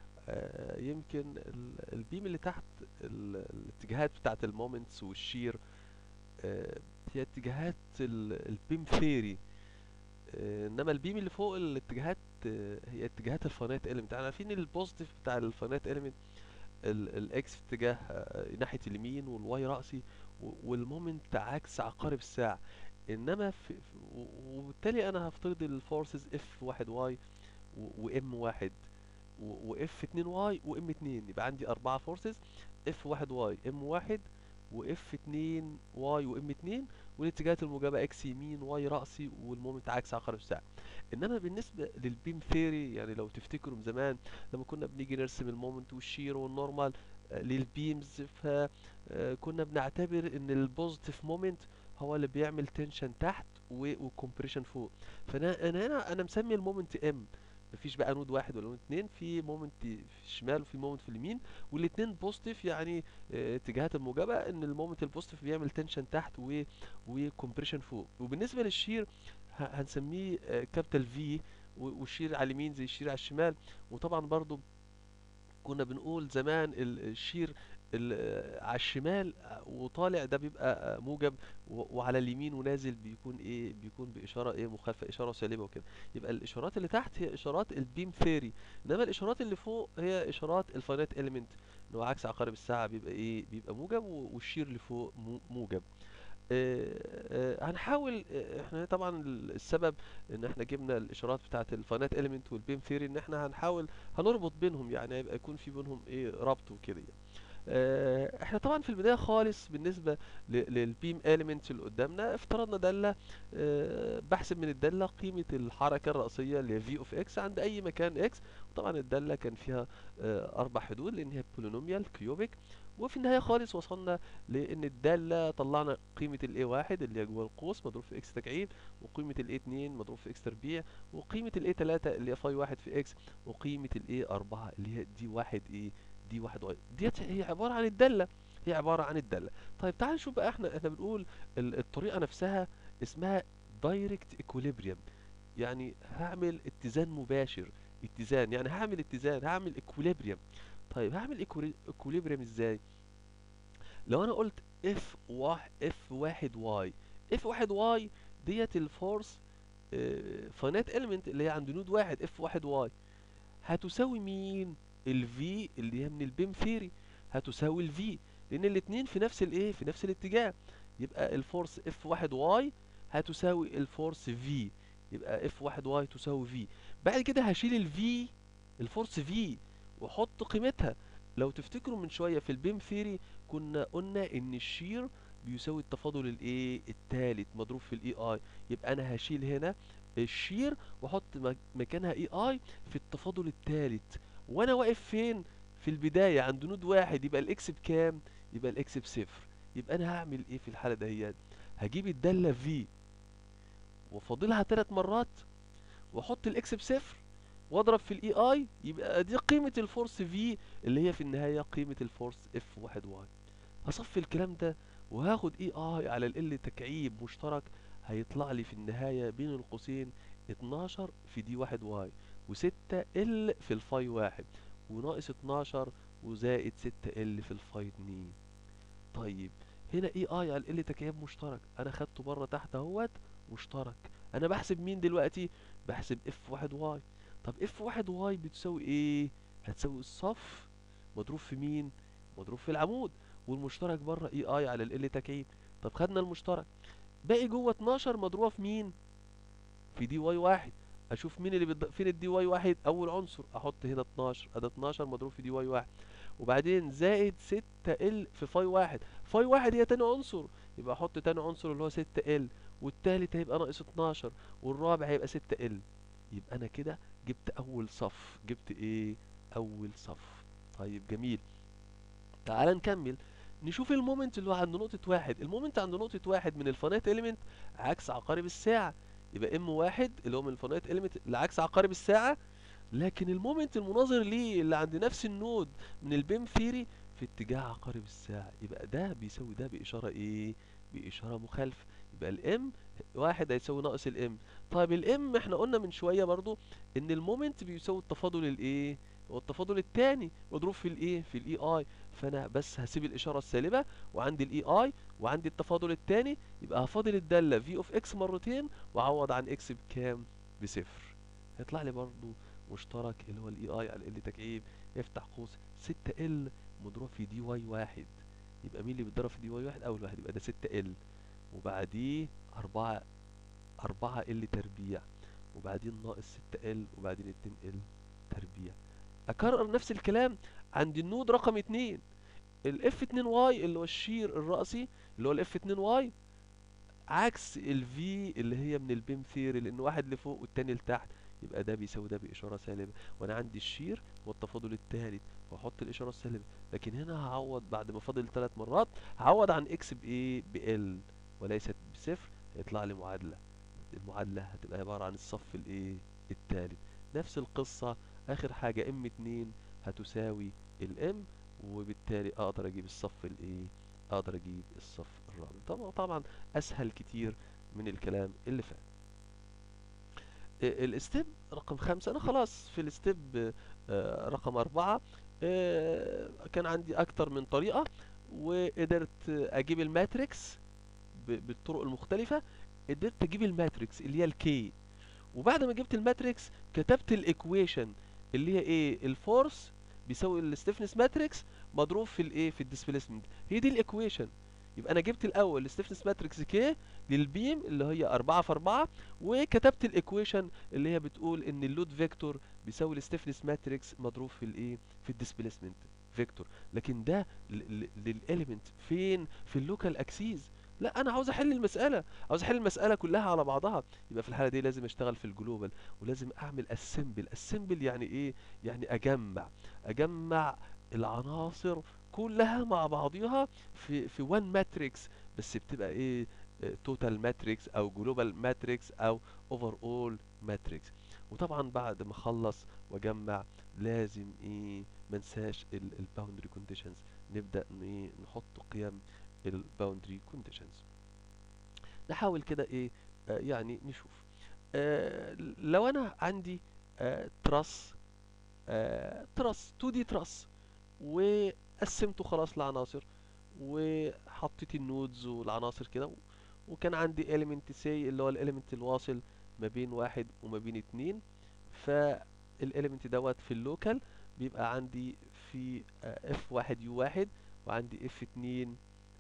آه، يمكن ال- البيم اللي تحت ال- الاتجاهات بتاعت المومنتس والشير آه، هي اتجاهات ال- البيم ثيري آه، انما البيم اللي فوق الاتجاهات آه، هي اتجاهات الفاينايت اليمنت احنا عارفين البوزيتيف بتاع الفاينايت اليمنت الاكس في اتجاه آه، ناحيه اليمين والواي راسي و- والمومنت عكس عقارب الساعه انما في في- و- وبالتالي انا هفترض الفورسز اف واحد واي وام واحد واف 2 واي وام 2 يبقى عندي اربعه فورسز اف 1 واي ام 1 واف 2 واي وام 2 والاتجاهات الموجبه اكس يمين واي راسي والمومنت عكس عقارب الساعه انما بالنسبه للبيم ثيري يعني لو تفتكروا من زمان لما كنا بنيجي نرسم المومنت والشير والنورمال آه، للبيمز فكنا بنعتبر ان البوزيتيف مومنت هو اللي بيعمل تنشن تحت وكمبريشن فوق فانا انا هنا انا مسمي المومنت ام مفيش بقى نود واحد ولا نود اتنين في مومنت في الشمال وفي مومنت في اليمين والاتنين بوزيتيف يعني آه، اتجاهات الموجبه ان المومنت البوزيتيف بيعمل تنشن تحت و وكمبريشن فوق وبالنسبه للشير ه- هنسميه كابيتال في والشير على اليمين زي الشير على الشمال وطبعا برضو كنا بنقول زمان ال- الشير ال- آه، على الشمال آه، وطالع ده بيبقى آه، موجب و- وعلى اليمين ونازل بيكون ايه بيكون باشاره ايه مخالفه اشاره سالبه وكده يبقى الاشارات اللي تحت هي اشارات البيم ثيري انما الاشارات اللي فوق هي اشارات الفاينايت اليمنت ان هو عكس عقارب الساعه بيبقى ايه بيبقى موجب و- والشير اللي فوق مو- موجب آه، آه، هنحاول آه، احنا طبعا السبب ان احنا جبنا الاشارات بتاعت الفاينايت اليمنت والبيم ثيري ان احنا هنحاول هنربط بينهم يعني هيبقى يكون في بينهم ايه ربط وكده يعني. آه، احنا طبعا في البدايه خالص بالنسبه ل- للبيم اليمنتس اللي قدامنا افترضنا داله آه، بحسب من الداله قيمه الحركه الرئيسيه اللي هي في اوف اكس عند اي مكان اكس وطبعا الداله كان فيها آه، اربع حدود لان هي بولينوميال كيوبيك وفي النهايه خالص وصلنا لان الداله طلعنا قيمه الاي واحد اللي هي جوه القوس مضروب في اكس تكعيب وقيمه الاي 2 مضروب في اكس تربيع وقيمه الاي 3 اللي هي فاي واحد في اكس وقيمه الاي 4 اللي هي دي واحد ايه دي واحد واي ديت هي عباره عن الداله هي عباره عن الداله طيب تعال نشوف بقى احنا احنا بنقول ال- الطريقه نفسها اسمها دايركت ايكوليبريم يعني هعمل اتزان مباشر اتزان يعني هعمل اتزان هعمل ايكوليبريم طيب هعمل ايكوليبريم ازاي لو انا قلت اف واحد اف واحد واي اف واحد واي ديت الفورس فاينات اليمنت اللي هي عند نود واحد اف واحد واي هتساوي مين الفي اللي هي من البيم ثيري هتساوي الفي لان الاتنين في نفس الايه في نفس الاتجاه يبقى الفورس اف واحد واي هتساوي الفورس في يبقى اف واحد واي تساوي في بعد كده هشيل الفي الفورس في واحط قيمتها لو تفتكروا من شويه في البيم ثيري كنا قلنا ان الشير بيساوي التفاضل الايه التالت مضروب في الاي اي يبقى انا هشيل هنا الشير واحط مك- مكانها اي اي في التفاضل التالت وانا واقف فين في البدايه عند نود واحد يبقى الاكس بكام يبقى الاكس بصفر يبقى انا هعمل ايه في الحاله دهيت هجيب الداله في وافاضلها ثلاث مرات واحط الاكس بصفر واضرب في الاي اي يبقى دي قيمه الفورس في اللي هي في النهايه قيمه الفورس اف واحد واي هصفي الكلام ده وهاخد اي اي على ال تكعيب مشترك هيطلع لي في النهايه بين القوسين 12 في دي واحد واي و6 ال في الفاي واحد وناقص 12 وزائد 6 ال في الفاي 2 طيب هنا اي اي على ال تكعيب مشترك انا خدته بره تحت اهوت مشترك انا بحسب مين دلوقتي بحسب اف واحد واي طب اف واحد واي بتساوي ايه هتساوي الصف مضروب في مين مضروب في العمود والمشترك بره اي اي على ال تكعيب طب خدنا المشترك باقي جوه 12 مضروبه في مين في دي واي واحد اشوف مين اللي بيض... فين الدي واي واحد اول عنصر احط هنا 12 ادي 12 مضروب في دي واي واحد وبعدين زائد 6 ال في فاي واحد فاي واحد هي تاني عنصر يبقى احط تاني عنصر اللي هو 6 ال والتالت هيبقى ناقص 12 والرابع هيبقى 6 ال يبقى انا كده جبت اول صف جبت ايه اول صف طيب جميل تعال نكمل نشوف المومنت اللي هو عند نقطة واحد المومنت عند نقطة واحد من الفانات اليمنت عكس عقارب الساعة يبقى ام واحد اللي هو من الفانات اليمنت اللي عكس عقارب الساعة لكن المومنت المناظر ليه اللي عند نفس النود من البيم ثيري في اتجاه عقارب الساعة يبقى ده بيساوي ده بإشارة ايه بإشارة مخالفة يبقى الام واحد هيساوي ناقص الام طيب الام احنا قلنا من شوية برضو ان المومنت بيساوي التفاضل الايه هو التفاضل التاني مضروب في الايه في الاي اي فانا بس هسيب الاشاره السالبه وعندي الاي اي وعندي التفاضل التاني يبقى هفاضل الداله في اوف اكس مرتين واعوض عن اكس بكام بصفر هيطلع لي برضو مشترك اللي هو الاي اي على ال تكعيب يفتح قوس 6 ال مضروب في دي واي واحد يبقى مين اللي بيتضرب في دي واي واحد اول واحد يبقى ده 6 ال وبعديه 4 4 ال تربيع وبعدين ناقص 6 ال وبعدين 2 ال تربيع اكرر نفس الكلام عند النود رقم 2 الاف 2 واي اللي هو الشير الرأسي اللي هو الاف 2 واي عكس الفي اللي هي من البيم ثيري لان واحد لفوق والتاني لتحت يبقى ده بيساوي ده بإشارة سالبة وانا عندي الشير والتفاضل الثالث واحط الإشارة السالبة لكن هنا هعوض بعد ما فاضل ثلاث مرات هعوض عن اكس بايه بال وليست بصفر هيطلع لي معادلة المعادلة هتبقى عبارة عن الصف الايه الثالث نفس القصة اخر حاجة ام 2 هتساوي الام وبالتالي اقدر اجيب الصف الايه اقدر اجيب الصف الرابع طبعا طبعا اسهل كتير من الكلام اللي فات الستيب رقم خمسة انا خلاص في الستيب آه، رقم اربعة آه، كان عندي اكتر من طريقة وقدرت اجيب الماتريكس ب- بالطرق المختلفة قدرت اجيب الماتريكس اللي هي الكي وبعد ما جبت الماتريكس كتبت الايكويشن اللي هي ايه الفورس بيساوي الستيفنس ماتريكس مضروب في الايه في الديسبيسمنت هي دي الايكويشن يبقى انا جبت الاول الستيفنس ماتريكس كي للبيم اللي هي 4 في 4 وكتبت الايكويشن اللي هي بتقول ان اللود فيكتور بيساوي الستيفنس ماتريكس مضروب في الايه في الديسبيسمنت فيكتور لكن ده للاليمنت فين في اللوكال اكسيز لا انا عاوز احل المساله عاوز احل المساله كلها على بعضها يبقى في الحاله دي لازم اشتغل في الجلوبال ولازم اعمل اسمبل اسمبل يعني ايه يعني اجمع اجمع العناصر كلها مع بعضها في في وان ماتريكس بس بتبقى ايه توتال ماتريكس او جلوبال ماتريكس او اوفر اول ماتريكس وطبعا بعد ما اخلص واجمع لازم ايه منساش الباوندري كونديشنز نبدأ ن- نحط قيم الباوندري كونديشنز نحاول كده ايه آه يعني نشوف آه لو انا عندي آه تراس آه تراس 2 دي تراس وقسمته خلاص لعناصر وحطيت النودز والعناصر كده و- وكان عندي element say اللي هو الاليمنت الواصل ما بين واحد وما بين اتنين فالاليمنت دوت في اللوكال بيبقى عندي في اف واحد يو واحد وعندي اف اتنين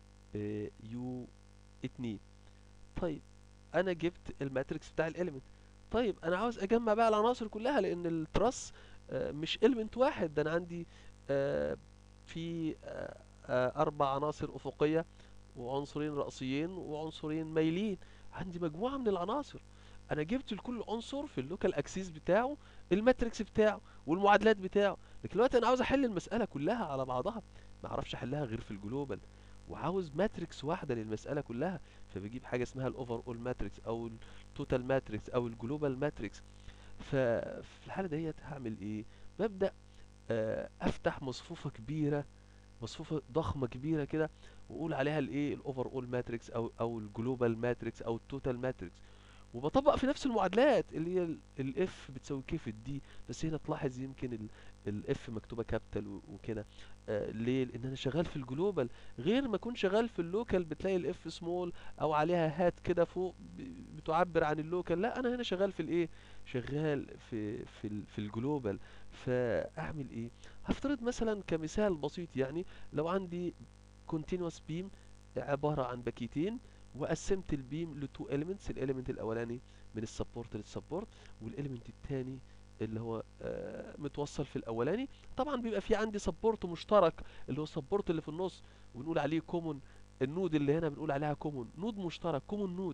يو اتنين طيب انا جبت الماتريكس بتاع الاليمنت طيب انا عاوز اجمع بقى العناصر كلها لان التراس آه، مش element واحد ده انا عندي آه، في آه، آه، اربع عناصر افقيه وعنصرين رأسيين وعنصرين مايلين عندي مجموعه من العناصر انا جبت لكل عنصر في اللوكال اكسيس بتاعه الماتريكس بتاعه والمعادلات بتاعه لكن دلوقتي انا عاوز احل المساله كلها على بعضها ما اعرفش احلها غير في الجلوبال وعاوز ماتريكس واحده للمساله كلها فبجيب حاجه اسمها الاوفر اول ماتريكس او التوتال ماتريكس او الجلوبال ماتريكس ففي الحاله ديت هعمل ايه ببدا آه، افتح مصفوفه كبيره مصفوفه ضخمه كبيره كده واقول عليها الايه الاوفر اول ماتريكس او او الجلوبال ماتريكس او التوتال ماتريكس وبطبق في نفس المعادلات اللي هي الاف بتساوي كيف الدي بس هنا تلاحظ يمكن الاف مكتوبه كابيتال وكده آه ليه لان انا شغال في الجلوبال غير ما اكون شغال في اللوكال بتلاقي الاف سمول او عليها هات كده فوق ب- بتعبر عن اللوكال لا انا هنا شغال في الايه شغال في في ال- في الجلوبال فاعمل ايه هفترض مثلا كمثال بسيط يعني لو عندي continuous beam عبارة عن باكيتين وقسمت البيم لتو elements الاليمنت الاولاني من السبورت للسبورت والاليمنت التاني اللي هو آه، متوصل في الاولاني طبعا بيبقى في عندي سبورت مشترك اللي هو السبورت اللي في النص وبنقول عليه كومون النود اللي هنا بنقول عليها كومون نود مشترك كومون نود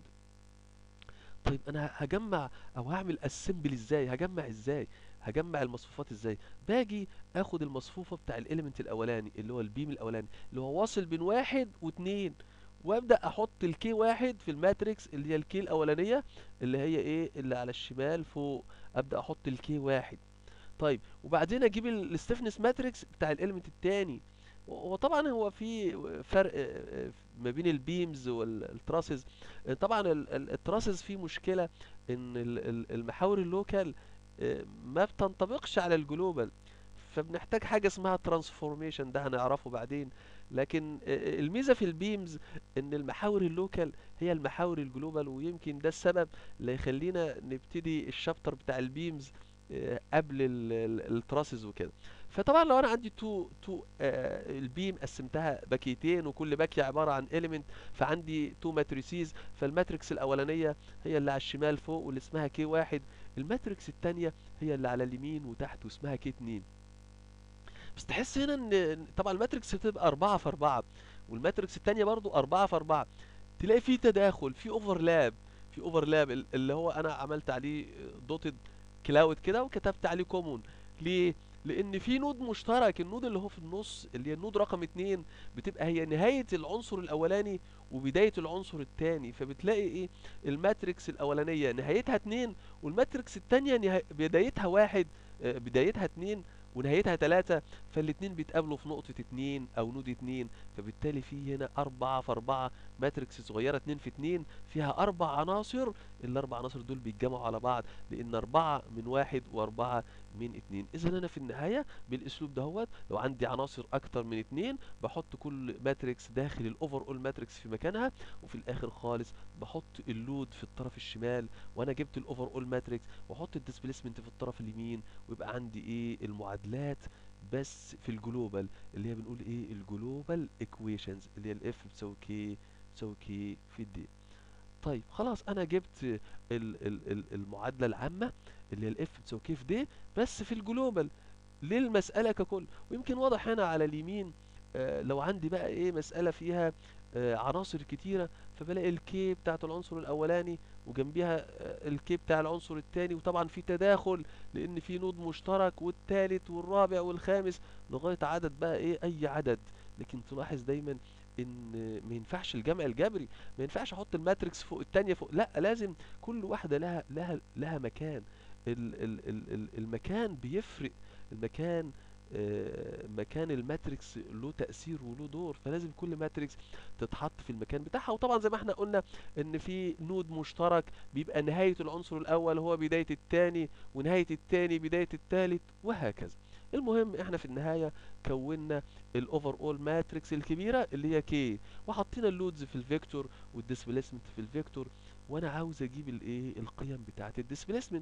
طيب انا هجمع او هعمل اسمبل ازاي هجمع ازاي هجمع المصفوفات ازاي باجي اخد المصفوفه بتاع الاليمنت الاولاني اللي هو البيم الاولاني اللي هو واصل بين واحد واتنين وابدا احط الكي واحد في الماتريكس اللي هي الكي الاولانيه اللي هي ايه اللي على الشمال فوق ابدا احط الكي واحد طيب وبعدين اجيب الستيفنس ماتريكس بتاع الاليمنت التاني وطبعا هو في فرق آه، آه، ما بين البيمز والتراسز طبعا ال- ال- التراسز فيه مشكله ان ال- ال- المحاور اللوكال آه، ما بتنطبقش على الجلوبال فبنحتاج حاجه اسمها ترانسفورميشن ده هنعرفه بعدين لكن آه، الميزه في البيمز ان المحاور اللوكال هي المحاور الجلوبال ويمكن ده السبب اللي يخلينا نبتدي الشابتر بتاع البيمز آه، قبل التراسز وكده فطبعا لو انا عندي تو تو آه البيم قسمتها باكيتين وكل باكيه عباره عن اليمنت فعندي تو ماتريسيز فالماتريكس الاولانيه هي اللي على الشمال فوق واللي اسمها كي واحد الماتريكس التانية هي اللي على اليمين وتحت واسمها كي اتنين بس تحس هنا ان إن طبعا الماتريكس بتبقى أربعة في أربعة والماتريكس التانية برضو أربعة في أربعة تلاقي في تداخل في اوفرلاب في اوفرلاب اللي هو انا عملت عليه دوتد كلاود كده وكتبت عليه كومون ليه لان في نود مشترك النود اللي هو في النص اللي هي النود رقم اتنين بتبقى هي نهاية العنصر الاولاني وبداية العنصر التاني فبتلاقي ايه الماتريكس الاولانية نهايتها اتنين والماتريكس التانية نها... بدايتها واحد آه، بدايتها اتنين ونهايتها تلاتة فالاتنين بيتقابلوا في نقطة اتنين او نود اتنين فبالتالي في هنا اربعة في اربعة ماتريكس صغيرة اتنين في اتنين فيها اربع عناصر الاربع عناصر دول بيتجمعوا على بعض لان اربعة من واحد واربعة من اتنين اذا انا في النهاية بالاسلوب دهوت لو عندي عناصر اكتر من اتنين بحط كل ماتريكس داخل الاوفر اول ماتريكس في مكانها وفي الاخر خالص بحط اللود في الطرف الشمال وانا جبت الاوفر اول ماتريكس واحط الديسبيسمنت في الطرف اليمين ويبقى عندي ايه المعادلات بس في الجلوبال اللي هي بنقول ايه الجلوبال ايكويشنز اللي هي الاف بتساوي كي بتساوي كي في الدي طيب خلاص انا جبت ال ال ال المعادله العامه اللي هي الاف بتساوي كي في دي بس في الجلوبال للمساله ككل ويمكن واضح هنا على اليمين آه لو عندي بقى ايه مساله فيها آه عناصر كتيره فبلاقي الكي بتاعت العنصر الاولاني وجنبيها آه الكي بتاع العنصر التاني وطبعا في تداخل لان في نود مشترك والتالت والرابع والخامس لغايه عدد بقى ايه اي عدد لكن تلاحظ دايما ان ما ينفعش الجمع الجبري ما ينفعش احط الماتريكس فوق التانية فوق لا لازم كل واحدة لها لها لها مكان ال ال ال ال المكان بيفرق المكان آه، مكان الماتريكس له تأثير وله دور فلازم كل ماتريكس تتحط في المكان بتاعها وطبعا زي ما احنا قلنا ان في نود مشترك بيبقى نهاية العنصر الاول هو بداية التاني ونهاية التاني بداية التالت وهكذا المهم احنا في النهاية كونا الاوفر اول ماتريكس الكبيرة اللي هي كي وحطينا اللودز في الفيكتور والديسبيسمنت في الفيكتور وانا عاوز اجيب الايه القيم بتاعه الديسبيسمنت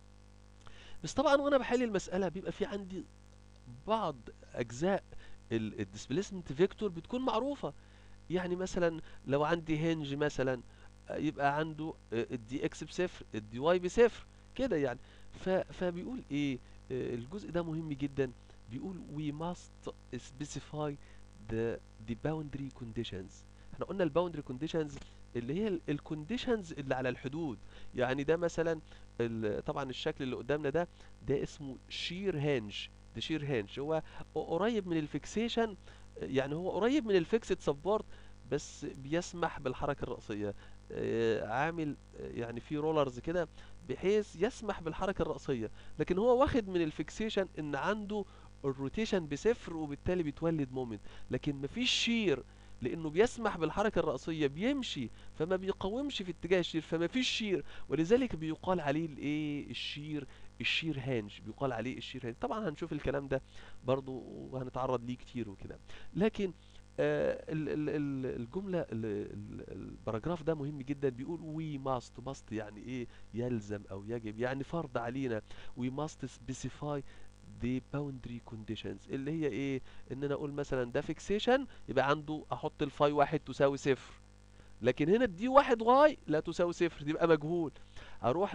بس طبعا وانا بحل المساله بيبقى في عندي بعض اجزاء الديسبيسمنت فيكتور بتكون معروفه يعني مثلا لو عندي هنج مثلا آه، يبقى عنده الدي اكس بصفر الدي واي بصفر كده يعني ف فبيقول ايه آه، الجزء ده مهم جدا بيقول we must specify the the boundary conditions احنا قلنا الباوندري كونديشنز اللي هي الكونديشنز اللي على الحدود يعني ده مثلا ال- طبعا الشكل اللي قدامنا ده ده اسمه شير هنج ده شير هنج هو قريب من الفيكسيشن يعني هو قريب من الفيكسد سبورت بس بيسمح بالحركة الرأسية آه، عامل آه، يعني في رولرز كده بحيث يسمح بالحركة الرأسية لكن هو واخد من الفيكسيشن ان عنده الروتيشن بصفر وبالتالي بيتولد مومنت لكن مفيش شير لانه بيسمح بالحركة الرأسية بيمشي فما بيقاومش في اتجاه الشير فما فيش شير ولذلك بيقال عليه الايه الشير الشير هانج بيقال عليه الشير هانج طبعا هنشوف الكلام ده برضو وهنتعرض ليه كتير وكده لكن آه ال- ال- ال- الجملة ال- ال- الباراجراف ده مهم جدا بيقول we must must يعني ايه يلزم او يجب يعني فرض علينا we must specify the boundary conditions اللي هي ايه ان انا اقول مثلا ده فيكسيشن يبقى عنده احط الفاي واحد تساوي صفر لكن هنا الدي واحد واي لا تساوي صفر دي يبقى مجهول اروح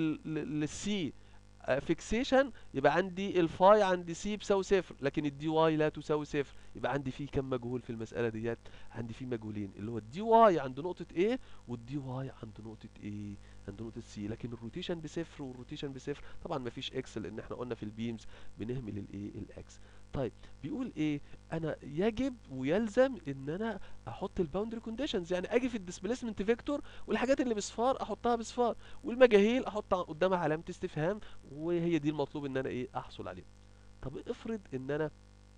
للسي فيكسيشن يبقى عندي الفاي عندي سي بيساوي صفر لكن الدي واي لا تساوي صفر يبقى عندي فيه كم مجهول في المسألة ديت عندي فيه مجهولين اللي هو الدي واي عند نقطة A والدي واي عند نقطة A عند نقطة C لكن الروتيشن بصفر والروتيشن بصفر طبعا مفيش اكس لان احنا قلنا في البيمز بنهمل الايه الاكس طيب بيقول ايه انا يجب ويلزم ان انا احط الباوندري كونديشنز يعني اجي في الديسبيسمنت فيكتور والحاجات اللي بصفار احطها بصفار والمجاهيل احط قدامها علامة استفهام وهي دي المطلوب ان انا ايه احصل عليه طب افرض ان انا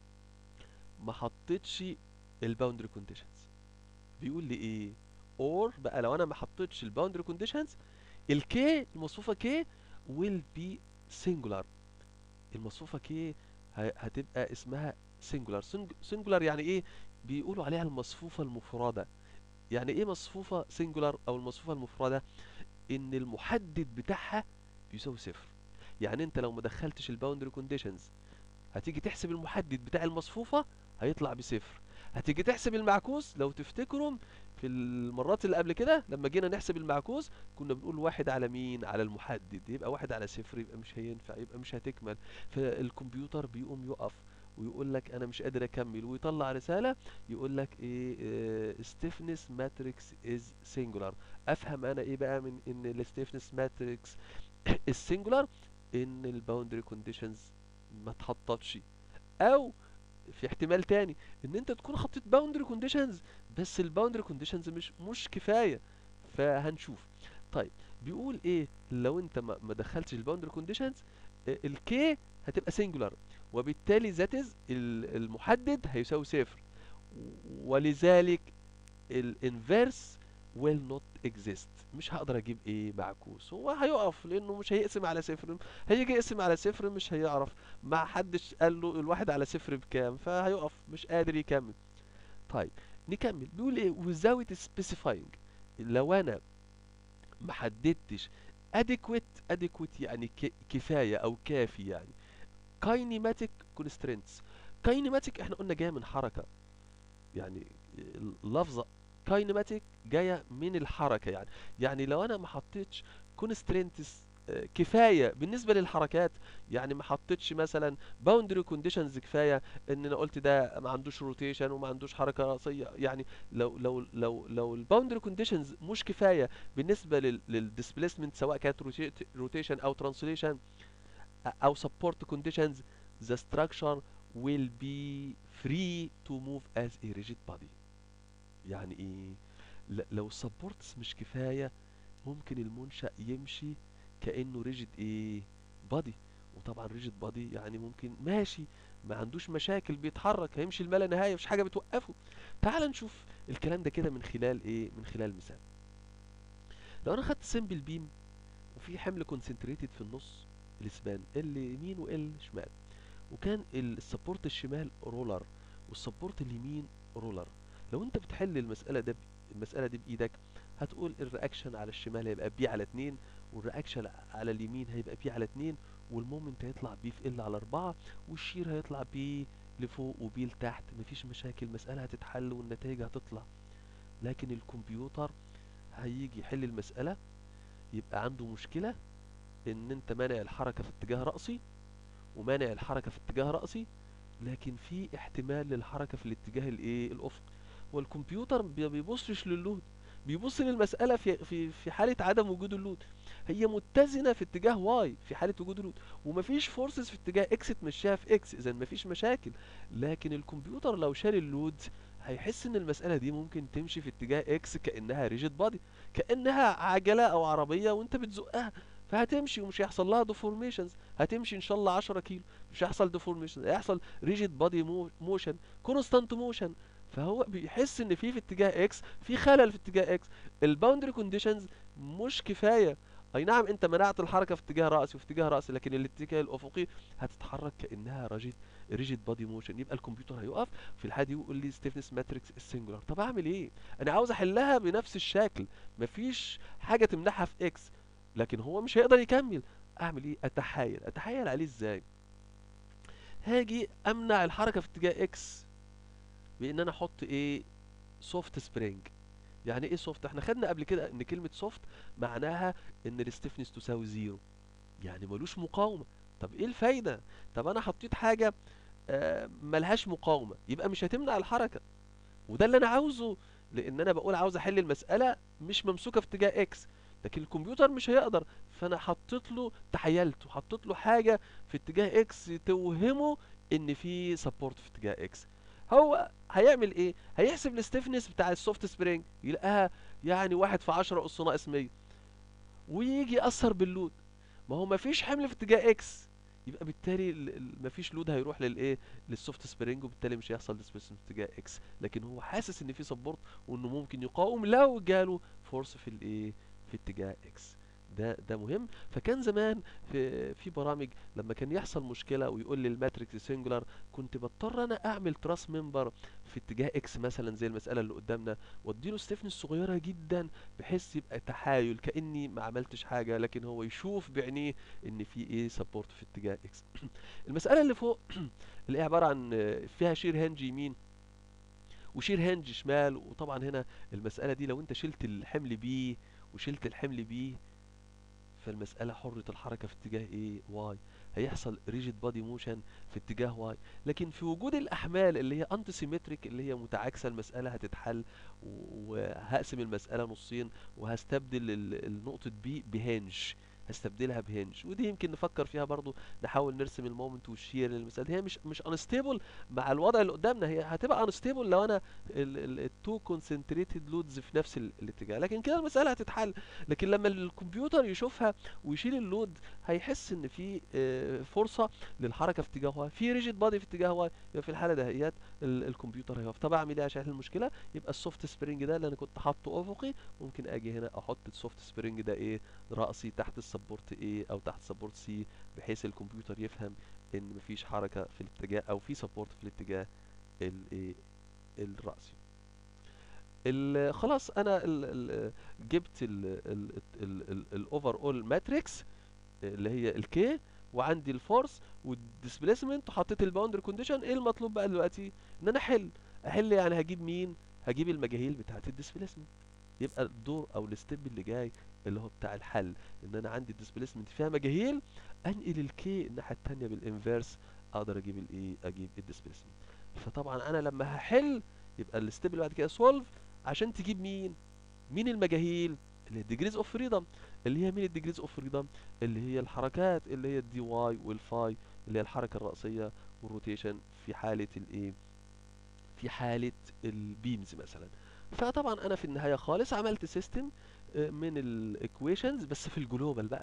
ما حطيتش الباوندري كونديشنز بيقول لي ايه اور بقى لو انا ما حطيتش الباوندري كونديشنز الكي المصفوفه كي will be singular المصفوفه كي هتبقى اسمها singular singular يعني ايه بيقولوا عليها المصفوفه المفرده يعني ايه مصفوفه singular او المصفوفه المفرده ان المحدد بتاعها بيساوي صفر يعني انت لو ما دخلتش الباوندري كونديشنز هتيجي تحسب المحدد بتاع المصفوفة هيطلع بصفر هتيجي تحسب المعكوس لو تفتكروا في المرات اللي قبل كده لما جينا نحسب المعكوس كنا بنقول واحد على مين على المحدد يبقى واحد على صفر يبقى مش هينفع يبقى مش هتكمل فالكمبيوتر بيقوم يقف ويقول لك انا مش قادر اكمل ويطلع رسالة يقول لك ايه stiffness matrix is singular افهم انا ايه بقى من ان ال stiffness matrix السنجولار ان الباوندري كونديشنز ما اتحطتش او في احتمال تاني ان انت تكون حطيت باوندري كونديشنز بس الباوندري كونديشنز مش مش كفايه فهنشوف طيب بيقول ايه لو انت ما ما دخلتش الباوندري كونديشنز الكي هتبقى سنجولار وبالتالي ذاتز المحدد هيساوي صفر ولذلك الانفيرس will not exist مش هقدر اجيب ايه معكوس هو هيقف لانه مش هيقسم على صفر هيجي يقسم على صفر مش هيعرف ما حدش قال له الواحد على صفر بكام فهيقف مش قادر يكمل طيب نكمل بيقول ايه without specifying لو انا ما حددتش adequate adequate يعني ك- كفاية او كافي يعني kinematic constraints kinematic احنا قلنا جاية من حركة يعني اللفظة كاينماتيك جايه من الحركه يعني يعني لو انا ما حطيتش كونسترينتس كفايه بالنسبه للحركات يعني ما حطيتش مثلا باوندري كونديشنز كفايه ان انا قلت ده ما عندوش روتيشن وما عندوش حركه راسيه يعني لو لو لو لو الباوندري كونديشنز مش كفايه بالنسبه للديسبيسمنت سواء كانت روتيشن او ترانسليشن او سبورت كونديشنز the structure will be free to move as a rigid body يعني ايه ل- لو السبورتس مش كفايه ممكن المنشأ يمشي كأنه ريجيد ايه بادي وطبعا ريجيد بادي يعني ممكن ماشي ما عندوش مشاكل بيتحرك هيمشي لما لا نهايه مفيش حاجه بتوقفه تعال نشوف الكلام ده كده من خلال ايه من خلال مثال لو انا خدت سمبل بيم وفي حمل كونسنتريتد في النص الاسبان ال يمين وال شمال وكان السبورت الشمال رولر والسبورت اليمين رولر لو انت بتحل المسألة ده المسألة دي بإيدك هتقول الرياكشن على الشمال هيبقى بي على اتنين والرياكشن على اليمين هيبقى بي على اتنين والمومنت هيطلع بي في ال على اربعة والشير هيطلع بي لفوق وبي لتحت مفيش مشاكل المسألة هتتحل والنتائج هتطلع لكن الكمبيوتر هيجي يحل المسألة يبقى عنده مشكلة ان انت مانع الحركة في اتجاه رأسي ومانع الحركة في اتجاه رأسي لكن في احتمال للحركة في الاتجاه الايه الافقي والكمبيوتر بي- بيبصش للود بيبص للمسألة في في في حالة عدم وجود اللود هي متزنة في اتجاه واي في حالة وجود اللود ومفيش فورسز في اتجاه اكس تمشيها في اكس اذا مفيش مشاكل لكن الكمبيوتر لو شال اللود هيحس ان المسألة دي ممكن تمشي في اتجاه اكس كأنها ريجيد بادي كأنها عجلة او عربية وانت بتزقها فهتمشي ومش هيحصل لها ديفورميشنز هتمشي ان شاء الله 10 كيلو مش هيحصل ديفورميشن هيحصل ريجيد بادي موشن كونستانت موشن فهو بيحس ان في في اتجاه اكس في خلل في اتجاه اكس الباوندري كونديشنز مش كفايه اي نعم انت منعت الحركه في اتجاه راسي وفي اتجاه راسي لكن الاتجاه الافقي هتتحرك كانها ريجيد ريجيد بادي موشن يبقى الكمبيوتر هيقف في الحاله دي ويقول لي ستيفنس ماتريكس السنجولار طب اعمل ايه انا عاوز احلها بنفس الشكل مفيش حاجه تمنعها في اكس لكن هو مش هيقدر يكمل اعمل ايه اتحايل اتحايل عليه ازاي هاجي امنع الحركه في اتجاه اكس بان انا احط ايه سوفت سبرينج يعني ايه سوفت احنا خدنا قبل كده ان كلمه سوفت معناها ان الستيفنس تساوي زيرو يعني ملوش مقاومه طب ايه الفايده طب انا حطيت حاجه آه ملهاش مقاومه يبقى مش هتمنع الحركه وده اللي انا عاوزه لان انا بقول عاوز احل المساله مش ممسوكه في اتجاه اكس لكن الكمبيوتر مش هيقدر فانا حطيت له تحيلت وحطيت له حاجه في اتجاه اكس توهمه ان في سبورت في اتجاه اكس هو هيعمل ايه هيحسب الستيفنس بتاع السوفت سبرينج يلاقيها يعني واحد في عشرة اس ناقص مية ويجي يأثر باللود ما هو مفيش حمل في اتجاه اكس يبقى بالتالي ال- ال- مفيش لود هيروح للايه للسوفت سبرينج وبالتالي مش هيحصل ديسبيسمنت في اتجاه اكس لكن هو حاسس ان في سبورت وانه ممكن يقاوم لو جاله فورس في الايه في اتجاه اكس ده ده مهم فكان زمان في في برامج لما كان يحصل مشكله ويقول لي الماتريكس سنجولار كنت بضطر انا اعمل تراس ممبر في اتجاه اكس مثلا زي المساله اللي قدامنا واديله ستيفنس صغيره جدا بحيث يبقى تحايل كاني ما عملتش حاجه لكن هو يشوف بعينيه ان في ايه سبورت في اتجاه اكس المساله اللي فوق اللي هي عباره عن آه، فيها شير هنج يمين وشير هنج شمال وطبعا هنا المساله دي لو انت شلت الحمل بي وشلت الحمل بي فالمسألة حرة الحركة في اتجاه ايه واي هيحصل ريجيد بادي موشن في اتجاه واي لكن في وجود الأحمال اللي هي انتي سيمتريك اللي هي متعاكسة المسألة هتتحل و- وهقسم المسألة نصين وهستبدل ال- النقطة بي بهنج هستبدلها بهنج ودي يمكن نفكر فيها برضو نحاول نرسم المومنت والشير للمسألة هي مش مش انستيبل مع الوضع اللي قدامنا هي هتبقى انستيبل لو انا التو كونسنتريتد لودز في نفس ال- الاتجاه لكن كده المسألة هتتحل لكن لما الكمبيوتر يشوفها ويشيل اللود هيحس ان في آه، فرصه للحركه في اتجاه واي في ريجيد بادي في اتجاه واي يبقى في الحاله دهيت ال- الكمبيوتر هيقف طب اعمل ايه عشان احل المشكله يبقى السوفت سبرينج ده اللي انا كنت حاطه افقي ممكن اجي هنا احط السوفت سبرينج ده ايه راسي تحت السبورت ايه او تحت سبورت سي بحيث الكمبيوتر يفهم ان مفيش حركه في الاتجاه او في سبورت في الاتجاه الايه الراسي ال- خلاص انا ال ال جبت الاوفر اول ماتريكس اللي هي الكي وعندي الفورس والديسبيسمنت وحطيت الباوندري كونديشن ايه المطلوب بقى دلوقتي ان انا احل احل يعني هجيب مين هجيب المجاهيل بتاعه الديسبيسمنت يبقى الدور او الستيب اللي جاي اللي هو بتاع الحل ان انا عندي الديسبيسمنت فيها مجاهيل انقل الكي الناحيه التانيه بالانفيرس اقدر اجيب الايه اجيب الديسبيسمنت فطبعا انا لما هحل يبقى الستيب اللي بعد كده سولف عشان تجيب مين مين المجاهيل اللي هي الديجريز اوف فريدم اللي هي مين الديجريز اوف فريدم اللي هي الحركات اللي هي الدي واي والفاي اللي هي الحركه الرأسيه والروتيشن في حاله الايه في حاله البيمز مثلا فطبعا انا في النهايه خالص عملت سيستم من الايكويشنز بس في الجلوبال بقى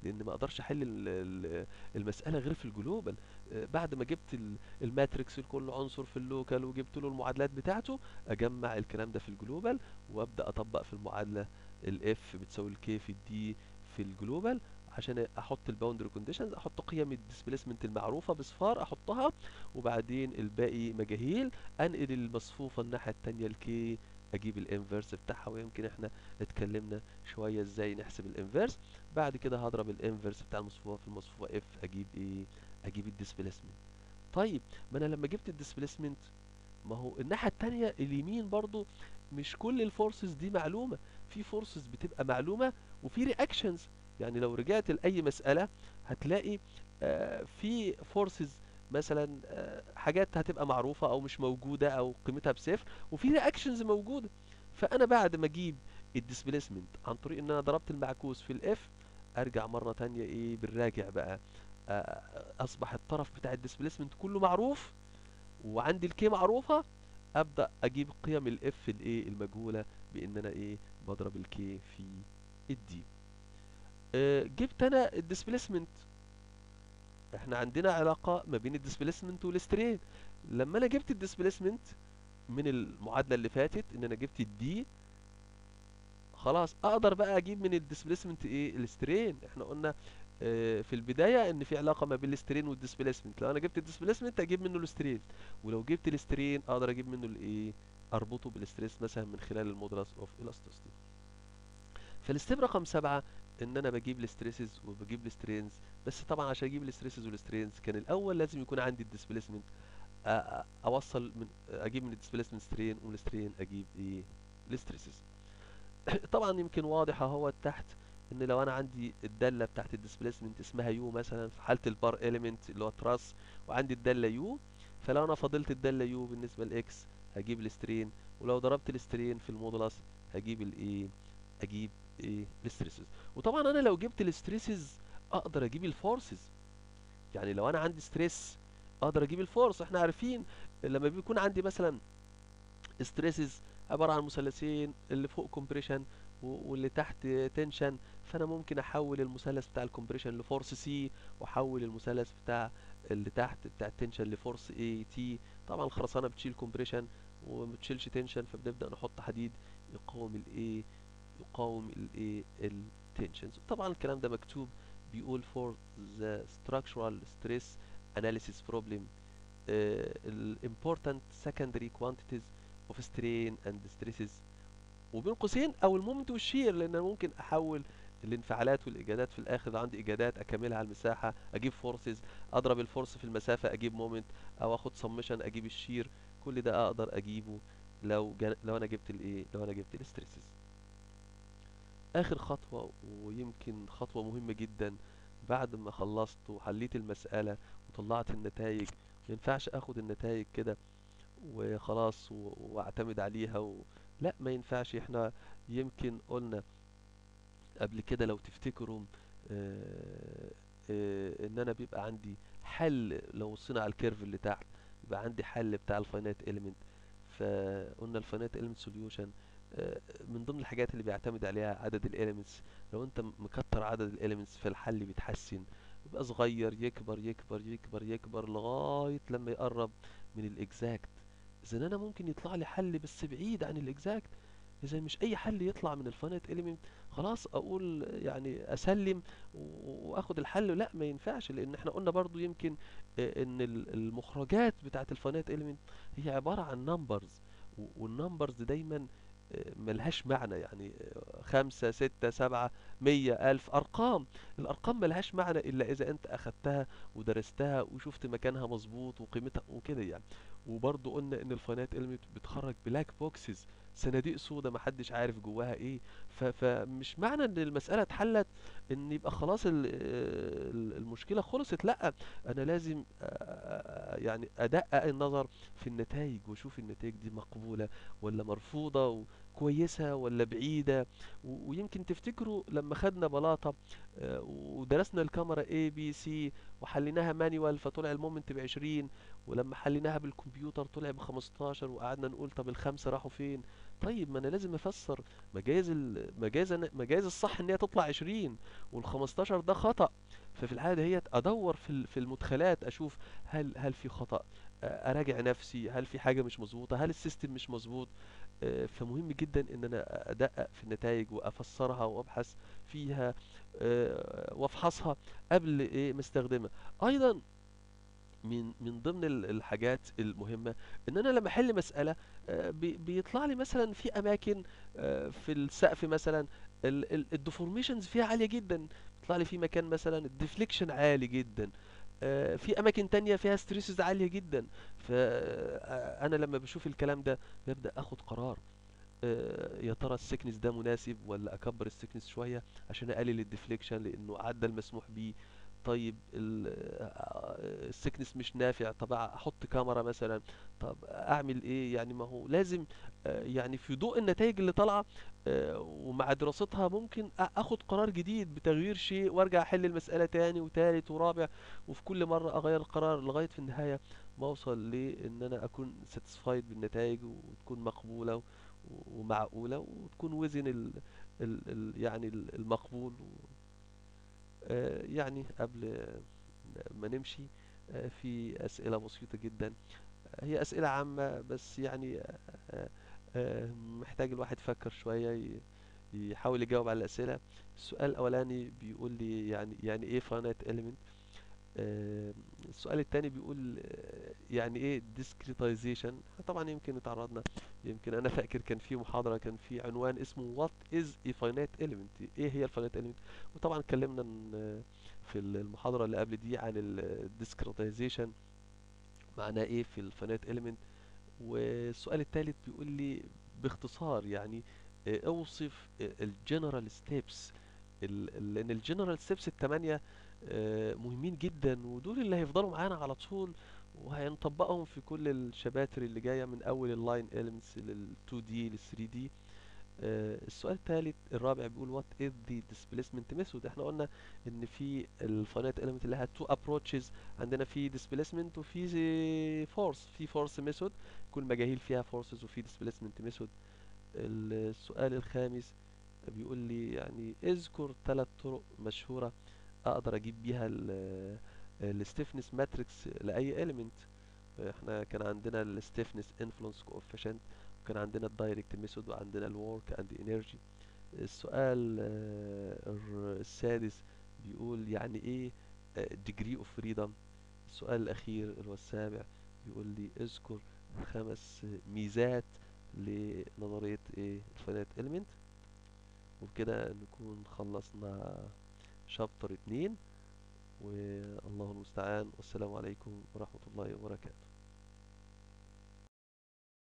لان ما اقدرش احل ال- ال- المساله غير في الجلوبال آه، بعد ما جبت ال- الماتريكس لكل عنصر في اللوكال وجبت له المعادلات بتاعته اجمع الكلام ده في الجلوبال وابدا اطبق في المعادله الاف بتساوي الكي في الدي في الجلوبال عشان احط الباوندري كونديشنز احط قيم الديسبيسمنت المعروفه بصفار احطها وبعدين الباقي مجاهيل انقل المصفوفه الناحيه التانية الكي اجيب الانفرس بتاعها ويمكن احنا اتكلمنا شويه ازاي نحسب الانفرس بعد كده هضرب الانفرس بتاع المصفوفه في المصفوفه اف اجيب ايه اجيب الديسبيسمنت طيب ما انا لما جبت الديسبيسمنت ما هو الناحيه التانية اليمين برضو مش كل الفورسز دي معلومه في فورسز بتبقى معلومه وفي رياكشنز يعني لو رجعت لاي مساله هتلاقي آه، في فورسز مثلا آه، حاجات هتبقى معروفه او مش موجوده او قيمتها بصفر وفي رياكشنز موجوده فانا بعد ما اجيب الديسبيسمنت عن طريق ان انا ضربت المعكوس في الاف ارجع مره تانية ايه بالراجع بقى آه، اصبح الطرف بتاع الديسبيسمنت كله معروف وعندي الكي معروفه ابدا اجيب قيم الاف الايه المجهوله بان انا ايه بضرب الكي في الدي آه، جبت انا الديسبيسمنت احنا عندنا علاقة ما بين الديسبيسمنت والسترين لما انا جبت الديسبيسمنت من المعادلة اللي فاتت ان انا جبت الدي خلاص اقدر بقى اجيب من الديسبيسمنت ايه السترين احنا قلنا آه، في البداية ان في علاقة ما بين السترين والديسبيسمنت لو انا جبت الديسبيسمنت اجيب منه السترين ولو جبت السترين اقدر اجيب منه الايه اربطه بالستريس مثلا من خلال المودولس اوف الاستوستي فالستيب رقم سبعة ان انا بجيب الستريسز وبجيب السترينز بس طبعا عشان اجيب الستريسز والسترينز كان الاول لازم يكون عندي الديسبيسمنت اوصل من اجيب من الديسبيسمنت سترين ومن السترين اجيب ايه الستريسز طبعا يمكن واضح اهو تحت ان لو انا عندي الداله بتاعت الديسبيسمنت اسمها يو مثلا في حاله البار اليمنت اللي هو تراس وعندي الداله يو فلو انا فضلت الداله يو بالنسبه لاكس هجيب السترين ولو ضربت السترين في المودولس هجيب الايه اجيب ايه الستريسز وطبعا انا لو جبت الستريسز اقدر اجيب الفورسز يعني لو انا عندي ستريس اقدر اجيب الفورس احنا عارفين لما بيكون عندي مثلا ستريسز عبارة عن مثلثين اللي فوق كومبريشن واللي تحت تنشن فانا ممكن احول المثلث بتاع الكومبريشن لفورس سي واحول المثلث بتاع اللي تحت بتاع التنشن لفورس اي تي طبعا الخرسانه بتشيل كومبريشن وما بتشيلش تنشن فبنبدا نحط حديد يقاوم الايه يقاوم الايه التنشنز طبعا الكلام ده مكتوب بيقول for the structural stress analysis problem uh, ال important secondary quantities of strain and stresses وبين قوسين او المومنت والشير لان انا ممكن احول الانفعالات والاجادات في الاخر لو عندي اجادات اكملها على المساحه اجيب فورسز اضرب الفورس في المسافه اجيب مومنت او اخد سمشن اجيب الشير كل ده اقدر اجيبه لو جا لو انا جبت الايه لو انا جبت الاستريسز اخر خطوه ويمكن خطوه مهمه جدا بعد ما خلصت وحليت المساله وطلعت النتائج ما ينفعش اخد النتائج كده وخلاص و- واعتمد عليها و... لا ما ينفعش احنا يمكن قلنا قبل كده لو تفتكروا آه، آه، ان انا بيبقى عندي حل لو وصينا على الكيرف اللي تحت يبقى عندي حل بتاع الفاينات اليمنت فقلنا الفاينات اليمنت سوليوشن من ضمن الحاجات اللي بيعتمد عليها عدد الاليمنتس لو انت مكتر عدد الاليمنتس فالحل بيتحسن يبقى صغير يكبر يكبر يكبر يكبر لغاية لما يقرب من الاكزاكت اذا انا ممكن يطلع لي حل بس بعيد عن الاكزاكت اذا مش اي حل يطلع من الفاينات اليمنت خلاص اقول يعني اسلم و- واخد الحل لا ما ينفعش لان احنا قلنا برضو يمكن آه، ان ال- المخرجات بتاعت الفاينات اليمنت هي عبارة عن نمبرز والنمبرز دايما آه، ملهاش معنى يعني آه، خمسة ستة سبعة مية ألف أرقام الأرقام ملهاش معنى إلا إذا أنت أخدتها ودرستها وشفت مكانها مظبوط وقيمتها وكده يعني وبرضه قلنا إن الفاينات إليمنت بتخرج بلاك بوكسز صناديق سودا محدش عارف جواها ايه ف- فمش معنى ان المسألة اتحلت ان يبقى خلاص ال- ال- المشكلة خلصت لا انا لازم آه، آه، يعني ادقق النظر في النتائج واشوف النتائج دي مقبولة ولا مرفوضة وكويسة ولا بعيدة و- ويمكن تفتكروا لما خدنا بلاطة آه، ودرسنا الكاميرا A B C وحليناها مانيوال فطلع المومنت بعشرين ولما حليناها بالكمبيوتر طلع بخمستاشر وقعدنا نقول طب الخمسة راحوا فين طيب ما انا لازم افسر مجاز ال... مجاز أنا... مجاز الصح ان هي تطلع 20 وال 15 ده خطأ ففي الحالة ديت ادور في ال- في المدخلات اشوف هل هل في خطأ آه، اراجع نفسي هل في حاجة مش مظبوطة هل السيستم مش مظبوط آه، فمهم جدا ان انا ادقق في النتائج وافسرها وابحث فيها آه، وافحصها قبل ايه ما استخدمها ايضا من من ضمن ال- الحاجات المهمة ان انا لما احل مسألة آه، بي- بيطلع لي مثلا في اماكن آه، في السقف مثلا الديفورميشنز فيها عالية جدا بيطلع لي في مكان مثلا الديفليكشن عالي جدا آه، في اماكن تانية فيها ستريسز عالية جدا فانا لما بشوف الكلام ده ببدأ اخد قرار آه، يا ترى السكنس ده مناسب ولا اكبر السكنس شويه عشان اقلل الديفليكشن لانه عدى المسموح بيه طيب السكنس مش نافع طب احط كاميرا مثلا طب اعمل ايه يعني ما هو لازم آه، يعني في ضوء النتائج اللي طالعه آه، ومع دراستها ممكن أ- اخد قرار جديد بتغيير شيء وارجع احل المسألة تاني وتالت ورابع وفي كل مرة اغير القرار لغاية في النهاية ما اوصل لان انا اكون ساتسفايد بالنتائج وتكون مقبولة و- ومعقولة وتكون وزن ال ال ال يعني ال- المقبول و- آه، يعني قبل ما نمشي آه، في أسئلة بسيطة جدا هي أسئلة عامة بس يعني آه، آه، محتاج الواحد يفكر شوية ي- يحاول يجاوب على الأسئلة السؤال الأولاني بيقول لي يعني يعني إيه finite element آه، السؤال التاني بيقول آه، يعني ايه discretization احنا طبعا يمكن اتعرضنا يمكن انا فاكر كان في محاضرة كان في عنوان اسمه what is a finite element ايه هي الفاينات element وطبعا اتكلمنا إن- في المحاضرة اللي قبل دي عن ال discretization معناه ايه في الفاينات element والسؤال الثالث بيقول لي باختصار يعني آه، اوصف الجنرال ستيبس لان الجنرال ستيبس الثمانية آه، مهمين جدا ودول اللي هيفضلوا معانا على طول وهنطبقهم في كل الشباتر اللي جاية من اول اللاين elements لل 2D لل 3D آه، السؤال الثالث الرابع بيقول what is the displacement method احنا قلنا ان في الفاينات element اللي لها two approaches عندنا في displacement وفي force في force method كل مجاهيل فيها forces وفي displacement method السؤال الخامس بيقول لي يعني اذكر ثلاث طرق مشهورة اقدر اجيب بيها الستيفنس ماتريكس لاي element احنا كان عندنا الستيفنس انفلونس coefficient وكان عندنا الدايركت ميثود وعندنا الورك اند انرجي السؤال آه، الر- السادس بيقول يعني ايه آه، degree of freedom السؤال الأخير اللي هو السابع بيقول لي اذكر خمس ميزات لنظرية ايه الفاينات element وبكده نكون خلصنا شابتر اتنين والله المستعان والسلام عليكم ورحمة الله وبركاته